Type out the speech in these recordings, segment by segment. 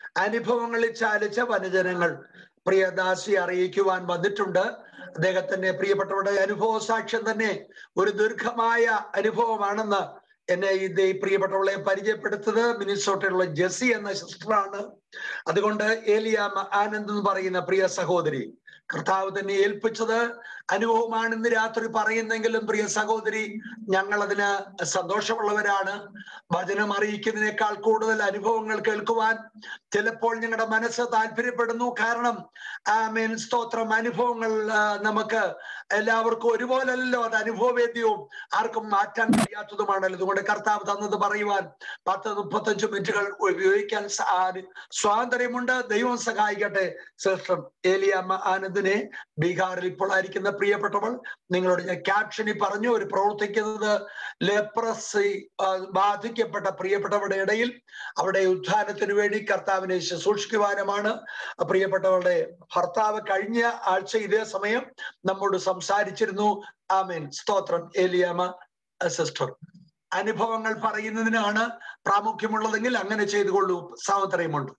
അനുഭവങ്ങളിൽ ചാലിച്ച വനജനങ്ങൾ പ്രിയദാസി അറിയിക്കുവാൻ വന്നിട്ടുണ്ട് അദ്ദേഹത്തിന്റെ പ്രിയപ്പെട്ടവരുടെ അനുഭവ സാക്ഷ്യം തന്നെ ഒരു ദീർഘമായ അനുഭവമാണെന്ന് എന്നെ ഇത് ഈ പ്രിയപ്പെട്ടവളെ പരിചയപ്പെടുത്തത് മിനിസോട്ടയിലുള്ള ജെസി എന്ന സിസ്റ്ററാണ് അതുകൊണ്ട് ഏലിയാമ ആനന്ദ് എന്ന് പറയുന്ന പ്രിയ സഹോദരി കർത്താവ് തന്നെ ഏൽപ്പിച്ചത് അനുഭവമാണ് ഇന്ന് രാത്രി പറയുന്നെങ്കിലും പ്രിയ സഹോദരി ഞങ്ങൾ അതിന് സന്തോഷമുള്ളവരാണ് വചനം അറിയിക്കുന്നതിനേക്കാൾ കൂടുതൽ അനുഭവങ്ങൾ കേൾക്കുവാൻ ചിലപ്പോൾ ഞങ്ങളുടെ മനസ്സ് താല്പര്യപ്പെടുന്നു കാരണം ആ മീൻ സ്തോത്രം അനുഭവങ്ങൾ ആ, നമുക്ക് എല്ലാവർക്കും ഒരുപോലല്ലോ അത് അനുഭവവേദ്യവും ആർക്കും മാറ്റാൻ കഴിയാത്തതുമാണല്ലോ അതുകൊണ്ട് കർത്താവ് തന്നത് പറയുവാൻ പത്ത് മുപ്പത്തഞ്ച് മിനിറ്റുകൾ ഉപയോഗിക്കാൻ സ- ആ, സ്വാതന്ത്ര്യമുണ്ട് ദൈവം സഹായിക്കട്ടെ സിസ്റ്റർ ഏലിയമ്മ ആനന്ദിനെ ബീഹാറിൽ ഇപ്പോൾ ആയിരിക്കുന്ന പ്രിയപ്പെട്ടവൾ നിങ്ങളോട് ഞാൻ ക്യാപ്ഷനിൽ പറഞ്ഞു ഒരു പ്രവർത്തിക്കുന്നത് ലെപ്രസി ബാധിക്കപ്പെട്ട പ്രിയപ്പെട്ടവരുടെ ഇടയിൽ അവിടെ ഉദ്ധാനത്തിന് വേണ്ടി കർത്താവിനെ ശുശ്രൂഷിക്കുവാനുമാണ് പ്രിയപ്പെട്ടവരുടെ ഭർത്താവ് കഴിഞ്ഞ ആഴ്ച ഇതേ സമയം നമ്മോട് സംസാരിച്ചിരുന്നു ആമേൻ സ്തോത്രം ഏലിയാമ സിസ്റ്റർ അനുഭവങ്ങൾ പറയുന്നതിനാണ് പ്രാമുഖ്യമുള്ളതെങ്കിൽ അങ്ങനെ ചെയ്തുകൊള്ളൂ സ്വാതന്ത്ര്യമുണ്ട്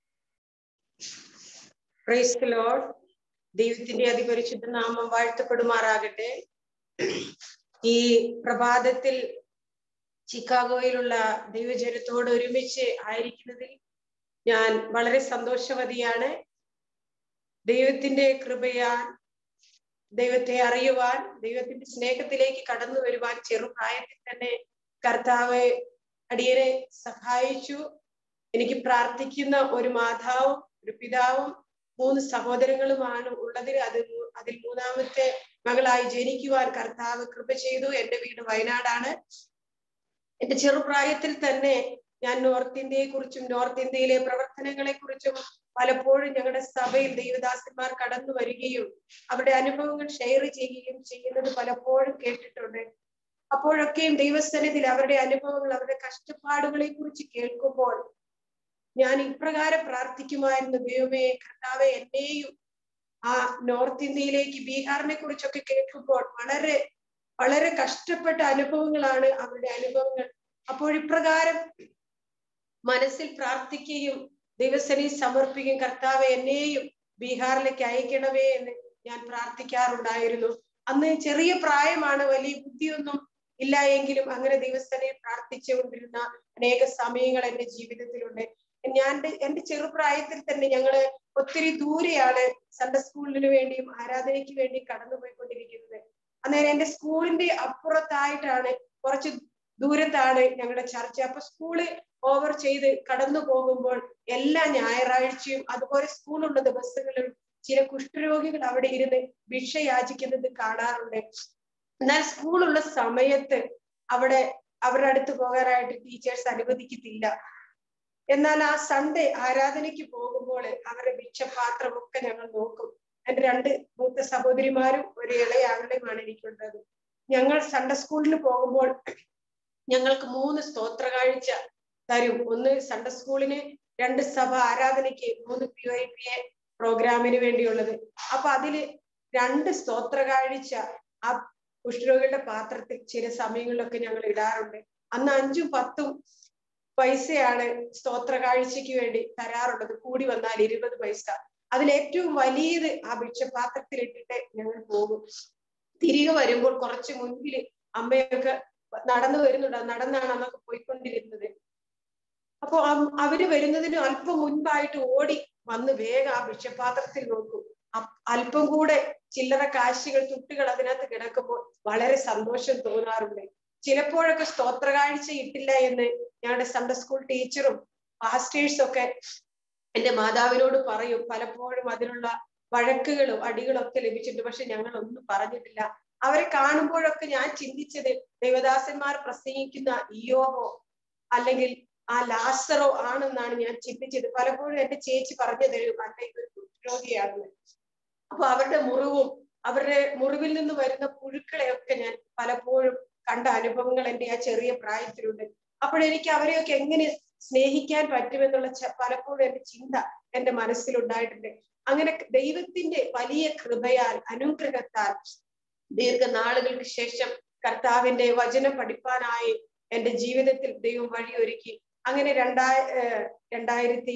പ്രൈസ് ദി ലോർഡ് ദൈവത്തിന്റെ അതിപരിശുദ്ധ നാമം വാഴ്ത്തപ്പെടുമാറാകട്ടെ ഈ പ്രഭാതത്തിൽ ചിക്കാഗോയിലുള്ള ദൈവജനത്തോട് ഒരുമിച്ച് ആയിരിക്കുന്നതിൽ ഞാൻ വളരെ സന്തോഷവതിയാണ് ദൈവത്തിന്റെ കൃപയാൽ ദൈവത്തെ അറിയുവാൻ ദൈവത്തിന്റെ സ്നേഹത്തിലേക്ക് കടന്നു വരുവാൻ ചെറുപ്രായത്തിൽ തന്നെ കർത്താവ് അടിയനെ സഹായിച്ചു എനിക്ക് പ്രാർത്ഥിക്കുന്ന ഒരു മാതാവും ഒരു പിതാവും മൂന്ന് സഹോദരങ്ങളുമാണ് ഉള്ളതിൽ അത് മൂ- അതിൽ മൂന്നാമത്തെ മകളായി ജനിക്കുവാൻ കർത്താവ് കൃപ ചെയ്തു എന്റെ വീട് വയനാടാണ് എന്റെ ചെറുപ്രായത്തിൽ തന്നെ ഞാൻ നോർത്ത് ഇന്ത്യയെ കുറിച്ചും നോർത്ത് ഇന്ത്യയിലെ പ്രവർത്തനങ്ങളെ കുറിച്ചും പലപ്പോഴും ഞങ്ങളുടെ സഭയിൽ ദൈവദാസന്മാർ കടന്നു വരികയും അവരുടെ അനുഭവങ്ങൾ ഷെയർ ചെയ്യുകയും ചെയ്യുന്നത് പലപ്പോഴും കേട്ടിട്ടുണ്ട് അപ്പോഴൊക്കെയും ദൈവസന്നിധിയിൽ അവരുടെ അനുഭവങ്ങൾ അവരുടെ കഷ്ടപ്പാടുകളെ കുറിച്ച് കേൾക്കുമ്പോൾ ഞാൻ ഇപ്രകാരം പ്രാർത്ഥിക്കുമായിരുന്നു ദൈവമേ കർത്താവെ എന്നെയും ആ നോർത്ത് ഇന്ത്യയിലേക്ക് ബീഹാറിനെ കുറിച്ചൊക്കെ കേൾക്കുമ്പോൾ വളരെ വളരെ കഷ്ടപ്പെട്ട അനുഭവങ്ങളാണ് അവരുടെ അനുഭവങ്ങൾ അപ്പോൾ ഇപ്രകാരം മനസ്സിൽ പ്രാർത്ഥിക്കുകയും ദൈവസനി സമർപ്പിക്കുകയും കർത്താവെ എന്നെയും ബീഹാറിലേക്ക് അയക്കണമേ എന്ന് ഞാൻ പ്രാർത്ഥിക്കാറുണ്ടായിരുന്നു അന്ന് ചെറിയ പ്രായമാണ് വലിയ ബുദ്ധിയൊന്നും ഇല്ല എങ്കിലും അങ്ങനെ ദൈവസ്ഥനെ പ്രാർത്ഥിച്ചുകൊണ്ടിരുന്ന അനേക സമയങ്ങൾ എന്റെ ജീവിതത്തിലുണ്ട് ഞാൻ എന്റെ ചെറുപ്രായത്തിൽ തന്നെ ഞങ്ങള് ഒത്തിരി ദൂരെയാണ് സൺഡേ സ്കൂളിന് വേണ്ടിയും ആരാധനയ്ക്ക് വേണ്ടി കടന്നുപോയിക്കൊണ്ടിരിക്കുന്നത് അന്നേരം എന്റെ സ്കൂളിന്റെ അപ്പുറത്തായിട്ടാണ് കുറച്ച് ദൂരത്താണ് ഞങ്ങളുടെ ചർച്ച അപ്പൊ സ്കൂള് ഓവർ ചെയ്ത് കടന്നു പോകുമ്പോൾ എല്ലാ ഞായറാഴ്ചയും അതുപോലെ സ്കൂളുള്ള ദിവസങ്ങളിലും ചില കുഷ്ഠരോഗികൾ അവിടെ ഇരുന്ന് ഭിക്ഷ യാചിക്കുന്നത് കാണാറുണ്ട് എന്നാൽ സ്കൂളുള്ള സമയത്ത് അവിടെ അവരുടെ അടുത്ത് പോകാനായിട്ട് ടീച്ചേഴ്സ് അനുവദിക്കത്തില്ല എന്നാൽ ആ സൺഡേ ആരാധനയ്ക്ക് പോകുമ്പോൾ അവരുടെ ഭിക്ഷപാത്രമൊക്കെ ഞങ്ങൾ നോക്കും എന്റെ രണ്ട് മൂത്ത സഹോദരിമാരും ഒരു ഇളയ ആങ്ങളെയുമാണ് എനിക്കുള്ളത് ഞങ്ങൾ സൺഡേ സ്കൂളിൽ പോകുമ്പോൾ ഞങ്ങൾക്ക് മൂന്ന് സ്തോത്ര കാഴ്ച തരും ഒന്ന് സൺഡേ സ്കൂളിന് രണ്ട് സഭ ആരാധനയ്ക്ക് മൂന്ന് പി ഐ പി എ പ്രോഗ്രാമിന് വേണ്ടിയുള്ളത് അപ്പൊ അതില് രണ്ട് സ്തോത്ര കാഴ്ച ആ കുഷ്ഠരോഗികളുടെ പാത്രത്തിൽ ചില സമയങ്ങളിലൊക്കെ ഞങ്ങൾ ഇടാറുണ്ട് അന്ന് അഞ്ചും പത്തും പൈസയാണ് സ്തോത്ര കാഴ്ചയ്ക്ക് വേണ്ടി തരാറുള്ളത് കൂടി വന്നാൽ ഇരുപത് പൈസ അതിൽ ഏറ്റവും വലിയത് ആ ഭിക്ഷപാത്രത്തിൽ ഇട്ടിട്ട് ഞങ്ങൾ പോകും തിരികെ വരുമ്പോൾ കുറച്ച് മുൻപിൽ അമ്മയൊക്കെ നടന്നു വരുന്നുണ്ട് നടന്നാണ് അന്നൊക്കെ പോയിക്കൊണ്ടിരുന്നത് അപ്പൊ അവര് വരുന്നതിന് അല്പം മുൻപായിട്ട് ഓടി വന്ന് വേഗം ആ ഭിക്ഷപാത്രത്തിൽ നോക്കും അല്പം കൂടെ ചില്ലറ കാശികൾ തുട്ടുകൾ അതിനകത്ത് കിടക്കുമ്പോൾ വളരെ സന്തോഷം തോന്നാറുണ്ട് ചിലപ്പോഴൊക്കെ സ്തോത്ര കാഴ്ച ഇട്ടില്ല എന്ന് ഞങ്ങളുടെ സൺഡേ സ്കൂൾ ടീച്ചറും പാസ്റ്റേഴ്സും ഒക്കെ എന്റെ മാതാവിനോട് പറയും പലപ്പോഴും അതിനുള്ള വഴക്കുകളും അടികളും ഒക്കെ ലഭിച്ചിട്ടുണ്ട് പക്ഷെ ഞങ്ങൾ ഒന്നും പറഞ്ഞിട്ടില്ല അവരെ കാണുമ്പോഴൊക്കെ ഞാൻ ചിന്തിച്ചത് ദേവദാസന്മാർ പ്രസംഗിക്കുന്ന ഇയോഹോ അല്ലെങ്കിൽ ആ ലാസറോ ആണെന്നാണ് ഞാൻ ചിന്തിച്ചത് പലപ്പോഴും എന്റെ ചേച്ചി പറഞ്ഞു തരും അല്ല ഇതൊരു കുഷ്ഠരോഗിയാണെന്ന് അപ്പൊ അവരുടെ മുറിവും അവരുടെ മുറിവിൽ നിന്ന് വരുന്ന പുഴുക്കളെയൊക്കെ ഞാൻ പലപ്പോഴും കണ്ട അനുഭവങ്ങൾ എന്റെ ആ ചെറിയ പ്രായത്തിലുണ്ട് അപ്പോഴെനിക്ക് അവരെയൊക്കെ എങ്ങനെ സ്നേഹിക്കാൻ പറ്റുമെന്നുള്ള പലപ്പോഴും എന്റെ ചിന്ത എന്റെ മനസ്സിലുണ്ടായിട്ടുണ്ട് അങ്ങനെ ദൈവത്തിന്റെ വലിയ കൃപയാൽ അനുഗ്രഹത്താൽ ദീർഘനാളുകൾക്ക് ശേഷം കർത്താവിന്റെ വചനം പഠിപ്പാനായി എന്റെ ജീവിതത്തിൽ ദൈവം വഴിയൊരുക്കി അങ്ങനെ രണ്ടായ രണ്ടായിരത്തി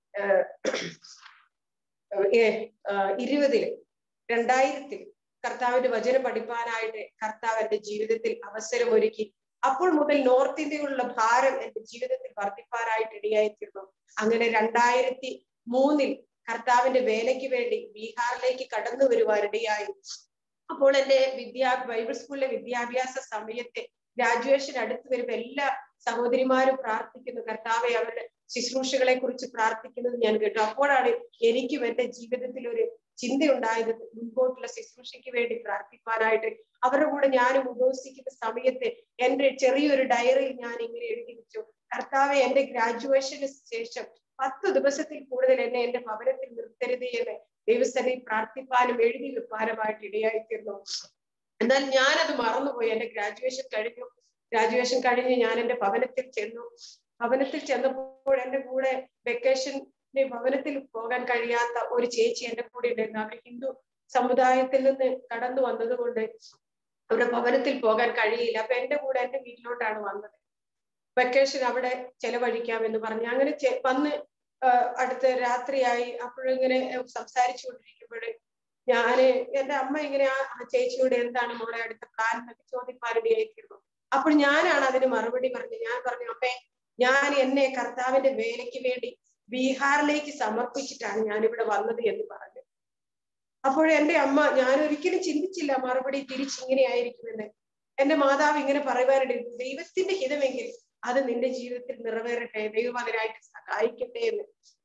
ഇരുപതില് രണ്ടായിരത്തിൽ കർത്താവിന്റെ വചനം പഠിപ്പാനായിട്ട് കർത്താവ് എന്റെ ജീവിതത്തിൽ അവസരം ഒരുക്കി അപ്പോൾ മുതൽ നോർത്ത് ഇന്ത്യയിലുള്ള ഭാരം എന്റെ ജീവിതത്തിൽ വർദ്ധിപ്പാനായിട്ട് ഇടയായിത്തീർന്നു അങ്ങനെ രണ്ടായിരത്തി മൂന്നിൽ കർത്താവിന്റെ വേലയ്ക്ക് വേണ്ടി ബീഹാറിലേക്ക് കടന്നു വരുവാനിടയായി അപ്പോൾ എന്റെ വിദ്യാ ബൈബിൾ സ്കൂളിലെ വിദ്യാഭ്യാസ സമയത്തെ ഗ്രാജുവേഷൻ അടുത്ത് വരുമ്പോൾ എല്ലാ സഹോദരിമാരും പ്രാർത്ഥിക്കുന്നു കർത്താവെ അവരുടെ ശുശ്രൂഷകളെ കുറിച്ച് പ്രാർത്ഥിക്കുന്നത് ഞാൻ കേട്ടു അപ്പോഴാണ് എനിക്കും എന്റെ ജീവിതത്തിൽ ഒരു ചിന്തയുണ്ടായത് മുൻപോട്ടുള്ള ശുശ്രൂഷയ്ക്ക് വേണ്ടി പ്രാർത്ഥിക്കാനായിട്ട് അവരുടെ കൂടെ ഞാനും ഉപവസിക്കുന്ന സമയത്ത് എന്റെ ചെറിയൊരു ഡയറിയിൽ ഞാൻ ഇങ്ങനെ എഴുതി വെച്ചു കർത്താവെ എന്റെ ഗ്രാജുവേഷന് ശേഷം പത്ത് ദിവസത്തിൽ കൂടുതൽ എന്നെ എന്റെ ഭവനത്തിൽ നിർത്തരുത് എന്ന് ദൈവസ്ഥനെ പ്രാർത്ഥിപ്പാനും എഴുതി വെപ്പാനുമായിട്ട് ഇടയായിത്തീർന്നു എന്നാൽ ഞാനത് മറന്നുപോയി എന്റെ ഗ്രാജുവേഷൻ കഴിഞ്ഞു ഗ്രാജുവേഷൻ കഴിഞ്ഞ് ഞാൻ എന്റെ ഭവനത്തിൽ ചെന്നു ഭവനത്തിൽ ചെന്നപ്പോൾ എന്റെ കൂടെ വെക്കേഷൻ ഭവനത്തിൽ പോകാൻ കഴിയാത്ത ഒരു ചേച്ചി എന്റെ കൂടെ ഉണ്ടായിരുന്നു അവർ ഹിന്ദു സമുദായത്തിൽ നിന്ന് കടന്നു വന്നതുകൊണ്ട് അവരുടെ ഭവനത്തിൽ പോകാൻ കഴിയില്ല അപ്പൊ എന്റെ കൂടെ എന്റെ വീട്ടിലോട്ടാണ് വന്നത് വെക്കേഷൻ അവിടെ ചെലവഴിക്കാമെന്ന് പറഞ്ഞു അങ്ങനെ വന്ന് അടുത്ത രാത്രിയായി അപ്പോഴിങ്ങനെ സംസാരിച്ചു കൊണ്ടിരിക്കുമ്പോൾ ഞാന് എന്റെ അമ്മ ഇങ്ങനെ ആ ചേച്ചിയോട് എന്താണ് മോളെ അടുത്ത പ്ലാൻ എന്നൊക്കെ ചോദിപ്പാനിടയായിത്തീർന്നു അപ്പോൾ ഞാനാണ് അതിന് മറുപടി പറഞ്ഞത് ഞാൻ പറഞ്ഞു അമ്മേ ഞാൻ എന്നെ കർത്താവിന്റെ വേലയ്ക്ക് വേണ്ടി ബീഹാറിലേക്ക് സമർപ്പിച്ചിട്ടാണ് ഞാൻ ഇവിടെ വന്നത് എന്ന് പറഞ്ഞു അപ്പോൾ എന്റെ അമ്മ ഞാൻ ഒരിക്കലും ചിന്തിച്ചില്ല മറുപടി തിരിച്ചിങ്ങനെ ആയിരിക്കുമെന്ന് എന്റെ മാതാവ് ഇങ്ങനെ പറയുവാനിടയിൽ ദൈവത്തിന്റെ ഹിതമെങ്കിൽ അത് നിന്റെ ജീവിതത്തിൽ നിറവേറട്ടെ ദൈവം അതിനായിട്ട് സഹായിക്കട്ടെ എന്ന്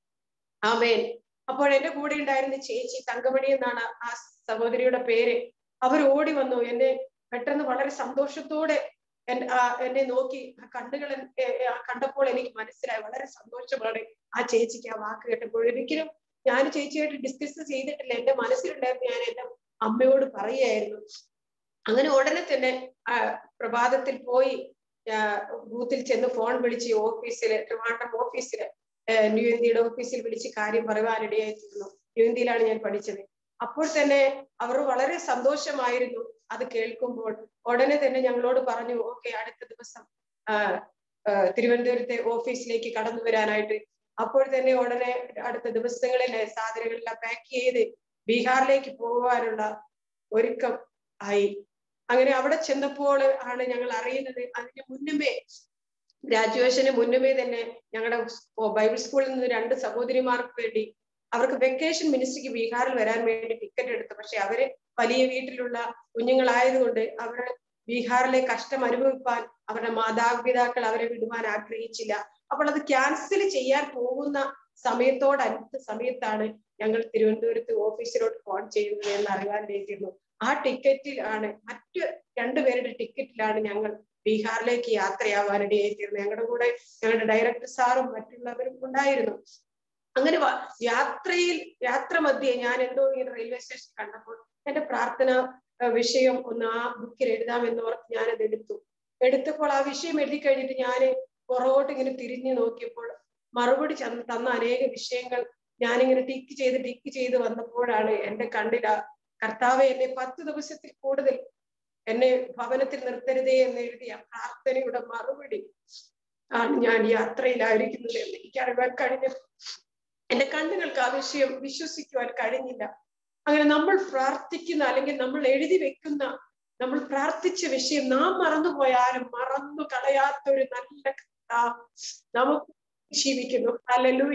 ആമേൻ അപ്പോൾ എന്റെ കൂടെ ഉണ്ടായിരുന്ന ചേച്ചി തങ്കമണി എന്നാണ് ആ സഹോദരിയുടെ പേര് അവർ ഓടി വന്നു എന്നെ പെട്ടെന്ന് വളരെ സന്തോഷത്തോടെ എന്നെ നോക്കി ആ കണ്ണുകൾ കണ്ടപ്പോൾ എനിക്ക് മനസ്സിലായി വളരെ സന്തോഷമാണ് ആ ചേച്ചിക്ക് ആ വാക്ക് കേട്ടപ്പോൾ ഒരിക്കലും ഞാൻ ചേച്ചിയായിട്ട് ഡിസ്കസ് ചെയ്തിട്ടില്ല എന്റെ മനസ്സിലുണ്ടായിരുന്നു ഞാൻ എന്റെ അമ്മയോട് പറയുകയായിരുന്നു അങ്ങനെ ഉടനെ തന്നെ പ്രഭാതത്തിൽ പോയി ബൂത്തിൽ ചെന്ന് ഫോൺ വിളിച്ച് ഓഫീസില് ട്രിവാൻഡ്രം ഓഫീസില് ന്യൂ ഇന്ത്യയുടെ ഓഫീസിൽ വിളിച്ച് കാര്യം പറയുവാനിടയായിത്തീർന്നു ന്യൂ ഇന്ത്യയിലാണ് ഞാൻ പഠിച്ചത് അപ്പോൾ തന്നെ അവർ വളരെ സന്തോഷമായിരുന്നു അത് കേൾക്കുമ്പോൾ ഉടനെ തന്നെ ഞങ്ങളോട് പറഞ്ഞു ഓക്കെ അടുത്ത ദിവസം തിരുവനന്തപുരത്തെ ഓഫീസിലേക്ക് കടന്നു വരാനായിട്ട് അപ്പോൾ തന്നെ ഉടനെ അടുത്ത ദിവസങ്ങളിൽ സാധനങ്ങളെല്ലാം പാക്ക് ചെയ്ത് ബീഹാറിലേക്ക് പോകുവാനുള്ള ഒരുക്കം ആയി അങ്ങനെ അവിടെ ചെന്നപ്പോൾ ആണ് ഞങ്ങൾ അറിയുന്നത് അതിന് മുന്നമേ ഗ്രാജുവേഷന് മുന്നമേ തന്നെ ഞങ്ങളുടെ ബൈബിൾ സ്കൂളിൽ നിന്ന് രണ്ട് സഹോദരിമാർക്ക് വേണ്ടി അവർക്ക് വെക്കേഷൻ മിനിസ്ട്രിക്ക് ബീഹാറിൽ വരാൻ വേണ്ടി ടിക്കറ്റ് എടുത്തു പക്ഷെ അവര് വലിയ വീട്ടിലുള്ള കുഞ്ഞുങ്ങളായതുകൊണ്ട് അവർ ബീഹാറിലെ കഷ്ടം അനുഭവിപ്പാൻ അവരുടെ മാതാപിതാക്കൾ അവരെ വിടുവാൻ ആഗ്രഹിച്ചില്ല അപ്പോൾ അത് ക്യാൻസൽ ചെയ്യാൻ പോകുന്ന സമയത്തോടടുത്ത സമയത്താണ് ഞങ്ങൾ തിരുവനന്തപുരത്ത് ഓഫീസിലോട്ട് ഫോൺ ചെയ്യുന്നത് എന്ന് അറിയാൻ വേണ്ടിയിരുന്നു ആ ടിക്കറ്റിലാണ് മറ്റു രണ്ടുപേരുടെ ടിക്കറ്റിലാണ് ഞങ്ങൾ ബീഹാറിലേക്ക് യാത്രയാവാനിടയായിത്തീർന്നു ഞങ്ങളുടെ കൂടെ ഞങ്ങളുടെ ഡയറക്ടർ സാറും മറ്റുള്ളവരും ഉണ്ടായിരുന്നു അങ്ങനെ യാത്രയിൽ യാത്ര മധ്യേ ഞാൻ എന്തോ ഇങ്ങനെ റെയിൽവേ സ്റ്റേഷൻ കണ്ടപ്പോൾ എന്റെ പ്രാർത്ഥന വിഷയം ഒന്ന് ആ ബുക്കിൽ എഴുതാമെന്ന് ഓർത്ത് ഞാനത് എടുത്തു എടുത്തപ്പോൾ ആ വിഷയം എഴുതി കഴിഞ്ഞിട്ട് ഞാൻ പുറകോട്ട് ഇങ്ങനെ തിരിഞ്ഞു നോക്കിയപ്പോൾ മറുപടി തന്ന അനേക വിഷയങ്ങൾ ഞാനിങ്ങനെ ടിക്ക് ചെയ്ത് ടിക്ക് ചെയ്ത് വന്നപ്പോഴാണ് എന്റെ കണ്ണിൽ ആ കർത്താവ് എന്നെ പത്ത് ദിവസത്തിൽ കൂടുതൽ എന്നെ ഭവനത്തിൽ നിർത്തരുതേ എന്ന് എഴുതിയ പ്രാർത്ഥനയുടെ മറുപടി ആണ് ഞാൻ യാത്രയിലായിരിക്കുന്നത് എന്ന് എനിക്ക് അറിയാൻ കഴിഞ്ഞത് എന്റെ കണ്ണുകൾക്ക് ആ വിഷയം വിശ്വസിക്കുവാൻ കഴിഞ്ഞില്ല അങ്ങനെ നമ്മൾ പ്രാർത്ഥിക്കുന്ന അല്ലെങ്കിൽ നമ്മൾ എഴുതി വെക്കുന്ന നമ്മൾ പ്രാർത്ഥിച്ച വിഷയം നാം മറന്നുപോയാലും മറന്നു കളയാത്ത ഒരു നല്ല നമുക്ക് ജീവിക്കുന്നു അല്ലല്ലോ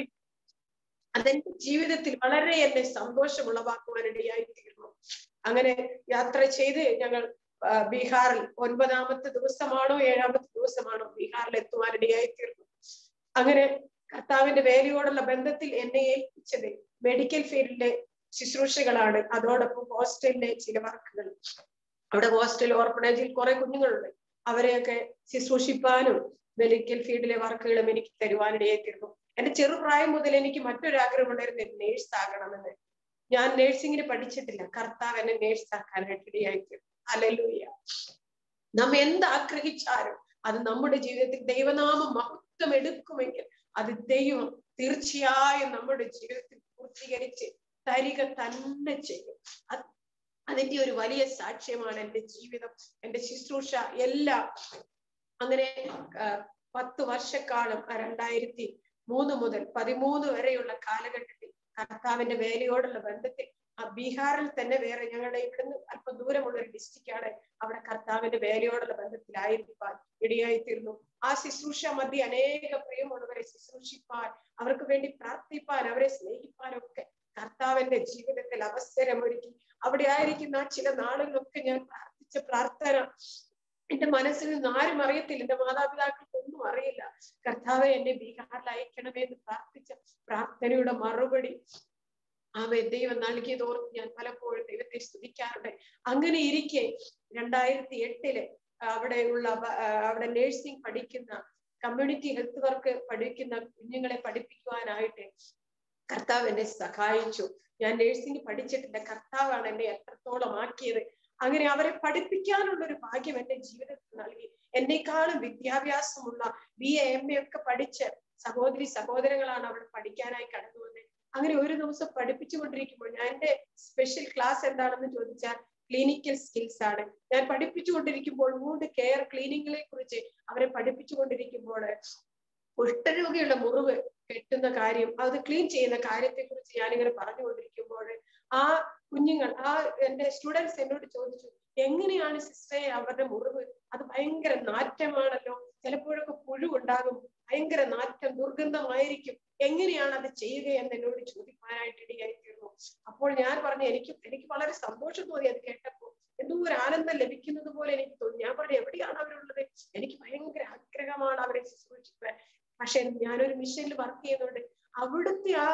അതെന്റെ ജീവിതത്തിൽ വളരെ എന്നെ സന്തോഷമുളവാക്കുവാനിടയായി തീർന്നു അങ്ങനെ യാത്ര ചെയ്ത് ഞങ്ങൾ ബീഹാറിൽ ഒൻപതാമത്തെ ദിവസമാണോ ഏഴാമത്തെ ദിവസമാണോ ബീഹാറിൽ എത്തുവാനിടയായി തീർന്നു അങ്ങനെ കർത്താവിന്റെ വേലയോടുള്ള ബന്ധത്തിൽ എന്നെ ഏൽപ്പിച്ചത് മെഡിക്കൽ ഫീൽഡിലെ ശുശ്രൂഷകളാണ് അതോടൊപ്പം ഹോസ്റ്റലിലെ ചില വർക്കുകൾ അവിടെ ഹോസ്റ്റൽ ഓർഫണേജിൽ കുറെ കുഞ്ഞുങ്ങളുണ്ട് അവരെയൊക്കെ ശുശ്രൂഷിപ്പാനും മെഡിക്കൽ ഫീൽഡിലെ വർക്കുകളും എനിക്ക് തരുവാനിടയായി തീർന്നു എന്റെ ചെറുപ്രായം മുതൽ എനിക്ക് മറ്റൊരാഗ്രഹം ഉണ്ടായിരുന്നു നേഴ്സ് ആകണമെന്ന് ഞാൻ നേഴ്സിങ്ങിന് പഠിച്ചിട്ടില്ല കർത്താവ് എന്നെ നേഴ്സ് ആക്കാനായിട്ട് ഇടയായി തീർന്നു അലലൂയ നാം എന്ത് ആഗ്രഹിച്ചാലും അത് നമ്മുടെ ജീവിതത്തിൽ ദൈവനാമം മഹത്വം എടുക്കുമെങ്കിൽ അത് ദൈവം തീർച്ചയായും നമ്മുടെ ജീവിതത്തിൽ പൂർത്തീകരിച്ച് തരിക തന്നെ ചെയ്യും അതിന്റെ ഒരു വലിയ സാക്ഷ്യമാണ് എന്റെ ജീവിതം എന്റെ ശുശ്രൂഷ എല്ലാം അങ്ങനെ പത്ത് വർഷക്കാലം രണ്ടായിരത്തി മൂന്ന് മുതൽ പതിമൂന്ന് വരെയുള്ള കാലഘട്ടത്തിൽ കർത്താവിന്റെ വേലയോടുള്ള ബന്ധത്തിൽ ആ ബീഹാറിൽ തന്നെ വേറെ ഞങ്ങളുടെ ഇവിടുന്ന് അല്പം ദൂരമുള്ള ഒരു ഡിസ്ട്രിക്റ്റ് ആണ് അവിടെ കർത്താവിന്റെ വേലയോടുള്ള ബന്ധത്തിലായിരിക്കാൻ ഇടയായി തീർന്നു ആ ശുശ്രൂഷ മധ്യ അനേക പ്രിയമുള്ളവരെ ശുശ്രൂഷിപ്പാൻ അവർക്ക് വേണ്ടി പ്രാർത്ഥിപ്പാൻ അവരെ സ്നേഹിപ്പാനൊക്കെ കർത്താവിന്റെ ജീവിതത്തിൽ അവസരമൊരുക്കി അവിടെ ആയിരിക്കുന്ന ആ ചില നാളുകളൊക്കെ ഞാൻ പ്രാർത്ഥിച്ച പ്രാർത്ഥന എന്റെ മനസ്സിൽ നിന്ന് ആരും അറിയത്തില്ല എന്റെ മാതാപിതാക്കൾക്ക് ഒന്നും അറിയില്ല കർത്താവെ എന്നെ ബീഹാറിൽ അയക്കണമേ എന്ന് പ്രാർത്ഥിച്ച പ്രാർത്ഥനയുടെ മറുപടി ആമേ ദൈവം നൽകിയതോർത്ത് ഞാൻ പലപ്പോഴും ദൈവത്തെ സ്തുതിക്കാറുണ്ട് അങ്ങനെ ഇരിക്കെ രണ്ടായിരത്തി എട്ടില് അവിടെയുള്ള അവിടെ നേഴ്സിംഗ് പഠിക്കുന്ന കമ്മ്യൂണിറ്റി ഹെൽത്ത് വർക്ക് പഠിക്കുന്ന കുഞ്ഞുങ്ങളെ പഠിപ്പിക്കുവാനായിട്ട് കർത്താവ് എന്നെ സഹായിച്ചു ഞാൻ നേഴ്സിംഗ് പഠിച്ചിട്ടില്ല കർത്താവാണ് എന്നെ എത്രത്തോളം ആക്കിയത് അങ്ങനെ അവരെ പഠിപ്പിക്കാനുള്ള ഒരു ഭാഗ്യം എന്റെ ജീവിതത്തിൽ നൽകി എന്നെക്കാളും വിദ്യാഭ്യാസമുള്ള ബി എ എം എ ഒക്കെ പഠിച്ച സഹോദരി സഹോദരങ്ങളാണ് അവിടെ പഠിക്കാനായി കടന്നു വന്നത് അങ്ങനെ ഒരു ദിവസം പഠിപ്പിച്ചുകൊണ്ടിരിക്കുമ്പോൾ ഞാൻ എന്റെ സ്പെഷ്യൽ ക്ലാസ് എന്താണെന്ന് ചോദിച്ചാൽ ക്ലിനിക്കൽ സ്കിൽസ് ആണ് ഞാൻ പഠിപ്പിച്ചുകൊണ്ടിരിക്കുമ്പോൾ വൂണ്ട് കെയർ ക്ലീനിങ്ങിനെ കുറിച്ച് അവരെ പഠിപ്പിച്ചുകൊണ്ടിരിക്കുമ്പോൾ കുഷ്ഠരോഗിയുള്ള മുറിവ് കെട്ടുന്ന കാര്യം അത് ക്ലീൻ ചെയ്യുന്ന കാര്യത്തെ കുറിച്ച് ഞാനിങ്ങനെ പറഞ്ഞുകൊണ്ടിരിക്കുമ്പോൾ ആ കുഞ്ഞുങ്ങൾ ആ എന്റെ സ്റ്റുഡൻസ് എന്നോട് ചോദിച്ചു എങ്ങനെയാണ് സിസ്റ്ററെ അവരുടെ മുറിവ് അത് ഭയങ്കര നാറ്റമാണല്ലോ ചിലപ്പോഴൊക്കെ പുഴു ഉണ്ടാകും ഭയങ്കര നാറ്റം ദുർഗന്ധമായിരിക്കും എങ്ങനെയാണ് അത് ചെയ്യുക എന്ന് എന്നോട് ചോദിക്കാനായിട്ട് ഇടയായി തീർന്നു അപ്പോൾ ഞാൻ പറഞ്ഞു എനിക്ക് എനിക്ക് വളരെ സന്തോഷം തോന്നി അത് കേട്ടപ്പോൾ എന്തോ ഒരു ആനന്ദം ലഭിക്കുന്നത് പോലെ എനിക്ക് തോന്നി ഞാൻ പറഞ്ഞു എവിടെയാണ് അവരുള്ളത് എനിക്ക് ഭയങ്കര ആഗ്രഹമാണ് അവരെ ശുശ്രൂഷിക്കാൻ പക്ഷെ ഞാനൊരു മിഷനിൽ വർക്ക് ചെയ്യുന്നുണ്ട് അവിടുത്തെ ആ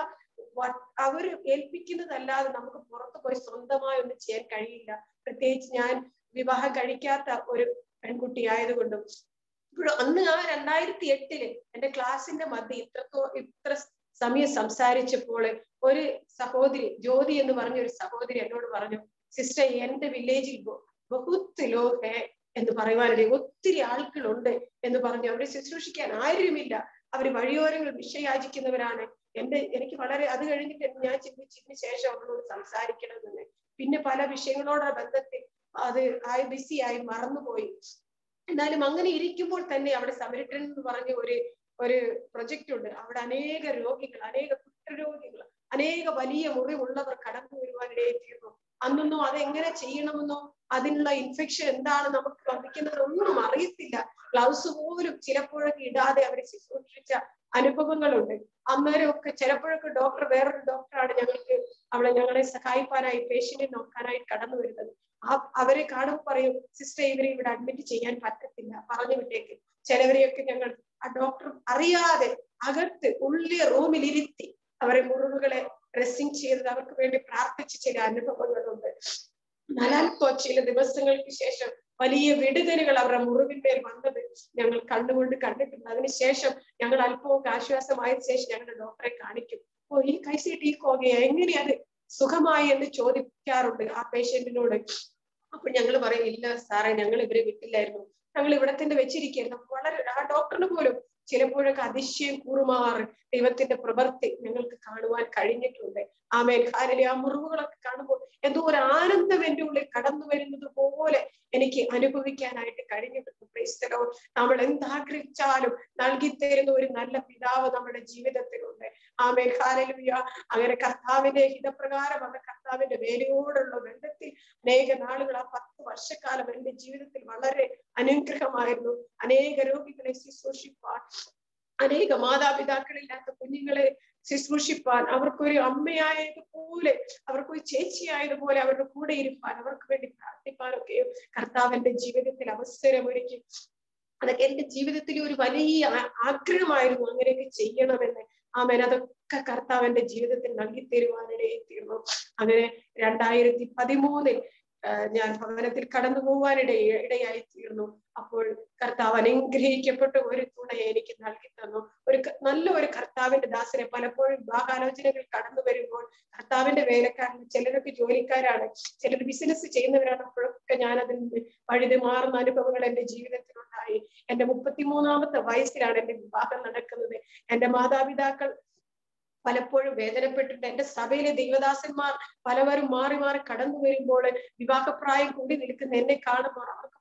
അവർ ഏൽപ്പിക്കുന്നതല്ലാതെ നമുക്ക് പുറത്തു പോയി സ്വന്തമായി ഒന്നും ചെയ്യാൻ കഴിയില്ല പ്രത്യേകിച്ച് ഞാൻ വിവാഹം കഴിക്കാത്ത ഒരു പെൺകുട്ടി ആയതുകൊണ്ടും ഇപ്പോൾ അന്ന് ആ രണ്ടായിരത്തി എട്ടില് എന്റെ ക്ലാസ്സിന്റെ മധ്യ ഇത്രത്തോ ഇത്ര സമയം സംസാരിച്ചപ്പോൾ ഒരു സഹോദരി ജ്യോതി എന്ന് പറഞ്ഞ ഒരു സഹോദരി എന്നോട് പറഞ്ഞു സിസ്റ്റർ എന്റെ വില്ലേജിൽ ബഹുത്ത് ലോക് എന്ന് പറയുവാനിടെ ഒത്തിരി ആൾക്കുകളുണ്ട് എന്ന് പറഞ്ഞു അവരെ ശുശ്രൂഷിക്കാൻ ആരുമില്ല അവർ വഴിയോരങ്ങൾ വിഷയാചിക്കുന്നവരാണ് എന്റെ എനിക്ക് വളരെ അത് കഴിഞ്ഞിട്ട് ഞാൻ ചിന്തിച്ചതിന് ശേഷം അവളോട് സംസാരിക്കണമെന്ന് പിന്നെ പല വിഷയങ്ങളോടുള്ള ബന്ധത്തിൽ അത് ആയി ബിസി ആയി മറന്നുപോയി എന്നാലും അങ്ങനെ ഇരിക്കുമ്പോൾ തന്നെ അവിടെ സമരിട്ടൻ എന്ന് പറഞ്ഞ ഒരു ഒരു പ്രൊജക്റ്റ് ഉണ്ട് അവിടെ അനേക രോഗികൾ അനേക കുഷ്ഠരോഗികൾ അനേക വലിയ മുറിവുള്ളവർ കടന്നു വരുവാനിടയിൽ തീർന്നു അന്നൊന്നും അതെങ്ങനെ ചെയ്യണമെന്നോ അതിനുള്ള ഇൻഫെക്ഷൻ എന്താണ് നമുക്ക് വന്നിക്കുന്നത് ഒന്നും അറിയത്തില്ല ഗ്ലൗസ് പോലും ചിലപ്പോഴൊക്കെ ഇടാതെ അവരെ ശുശ്രൂഷിച്ച അനുഭവങ്ങളുണ്ട് അന്നേരമൊക്കെ ചിലപ്പോഴൊക്കെ ഡോക്ടർ വേറൊരു ഡോക്ടറാണ് ഞങ്ങൾക്ക് അവളെ ഞങ്ങളെ സഹായിപ്പാനായി പേഷ്യന്റിനെ നോക്കാനായിട്ട് കടന്നു വരുന്നത് ആ അവരെ കാണുമ്പോൾ പറയും സിസ്റ്റർ ഇവരെ ഇവിടെ അഡ്മിറ്റ് ചെയ്യാൻ പറ്റത്തില്ല പറഞ്ഞു വിട്ടേക്ക് ചിലവരെയൊക്കെ ഞങ്ങൾ ആ ഡോക്ടർ അറിയാതെ അകത്ത് ഉള്ളിയ റൂമിൽ ഇരുത്തി അവരെ മുറിവുകളെ ഡ്രസ്സിങ് ചെയ്തത് അവർക്ക് വേണ്ടി പ്രാർത്ഥിച്ച ചില അനുഭവങ്ങളുണ്ട് നാലാൽക്കോ ചില ദിവസങ്ങൾക്ക് ശേഷം വലിയ വിടുതലുകൾ അവരുടെ മുറിവിന്മേൽ വന്നത് ഞങ്ങൾ കണ്ടുകൊണ്ട് കണ്ടിട്ടുണ്ട് അതിനുശേഷം ഞങ്ങൾ അല്പമൊക്കെ ആശ്വാസമായ ശേഷം ഞങ്ങളുടെ ഡോക്ടറെ കാണിക്കും ഓ ഈ കൈസീട്ട് ഈ കോകയ എങ്ങനെ അത് സുഖമായി എന്ന് ചോദിക്കാറുണ്ട് ആ പേഷ്യന്റിനോട് അപ്പൊ ഞങ്ങൾ പറയും ഇല്ല സാറേ ഞങ്ങൾ ഇവരെ വിട്ടില്ലായിരുന്നു ഞങ്ങൾ ഇവിടെ തന്നെ വെച്ചിരിക്കുന്നു വളരെ ആ ഡോക്ടറിന് പോലും ചിലപ്പോഴൊക്കെ അതിശയം കൂറുമാറ് ദൈവത്തിന്റെ പ്രവൃത്തി ഞങ്ങൾക്ക് കാണുവാൻ കഴിഞ്ഞിട്ടുണ്ട് ആ മേൽക്കാരിലെ ആ മുറിവുകളൊക്കെ കാണുമ്പോൾ എന്തോ ഒരു ആനന്ദം എന്റെ ഉള്ളിൽ കടന്നു വരുന്നത് പോലെ എനിക്ക് അനുഭവിക്കാനായിട്ട് കഴിഞ്ഞിട്ടുണ്ട് ക്രൈസ്തലോ നമ്മൾ എന്താഗ്രഹിച്ചാലും നൽകി തരുന്ന ഒരു നല്ല പിതാവ് നമ്മുടെ ജീവിതത്തിലുണ്ട് ആ മേൽക്കാരലുയ അങ്ങനെ കർത്താവിന്റെ ഹിതപ്രകാരം അവരുടെ കർത്താവിന്റെ വേലയോടുള്ള ബന്ധത്തിൽ അനേക നാളുകൾ ആ പത്ത് വർഷക്കാലം എന്റെ ജീവിതത്തിൽ വളരെ അനുഗ്രഹമായിരുന്നു അനേക രോഗികളെ ശുശ്രൂഷിപ്പാൻ അനേക മാതാപിതാക്കളില്ലാത്ത കുഞ്ഞുങ്ങളെ ശുശ്രൂഷിപ്പാൻ അവർക്കൊരു അമ്മയായതുപോലെ അവർക്കൊരു ചേച്ചിയായതുപോലെ അവരുടെ കൂടെ ഇരുപ്പാൻ അവർക്ക് വേണ്ടി പ്രാർത്ഥിപ്പാനൊക്കെയും കർത്താവിന്റെ ജീവിതത്തിൽ അവസരമൊരുക്കി അതൊക്കെ എന്റെ ജീവിതത്തിൽ ഒരു വലിയ ആഗ്രഹമായിരുന്നു അങ്ങനെയൊക്കെ ചെയ്യണമെന്ന് ആമേൻ അതൊക്കെ കർത്താവിന്റെ ജീവിതത്തിൽ നൽകി തരുവാനിടയിൽ തീർന്നു അങ്ങനെ രണ്ടായിരത്തി പതിമൂന്നിൽ ഞാൻ ഭവനത്തിൽ കടന്നു പോവാനിട ഇടയായി തീർന്നു അപ്പോൾ കർത്താവ് അനുഗ്രഹിക്കപ്പെട്ട ഒരു തുണയെ എനിക്ക് നൽകി തന്നു ഒരു നല്ല ഒരു കർത്താവിന്റെ ദാസനെ പലപ്പോഴും വിവാഹാലോചനകൾ കടന്നു വരുമ്പോൾ കർത്താവിന്റെ വേലക്കാരൻ ചിലരൊക്കെ ജോലിക്കാരാണ് ചിലർ ബിസിനസ് ചെയ്യുന്നവരാണ് അപ്പോഴൊക്കെ ഞാൻ അതിൽ നിന്ന് വഴുതി മാറുന്ന അനുഭവങ്ങൾ എന്റെ ജീവിതത്തിലുണ്ടായി എന്റെ മുപ്പത്തിമൂന്നാമത്തെ വയസ്സിലാണ് എന്റെ വിവാഹം നടക്കുന്നത് എന്റെ മാതാപിതാക്കൾ പലപ്പോഴും വേദനപ്പെട്ടിട്ട് എന്റെ സഭയിലെ ദൈവദാസന്മാർ പലവരും മാറി മാറി കടന്നു വരുമ്പോൾ വിവാഹപ്രായം കൂടി നിൽക്കുന്ന എന്നെ കാണുമ്പോൾ അവർക്ക്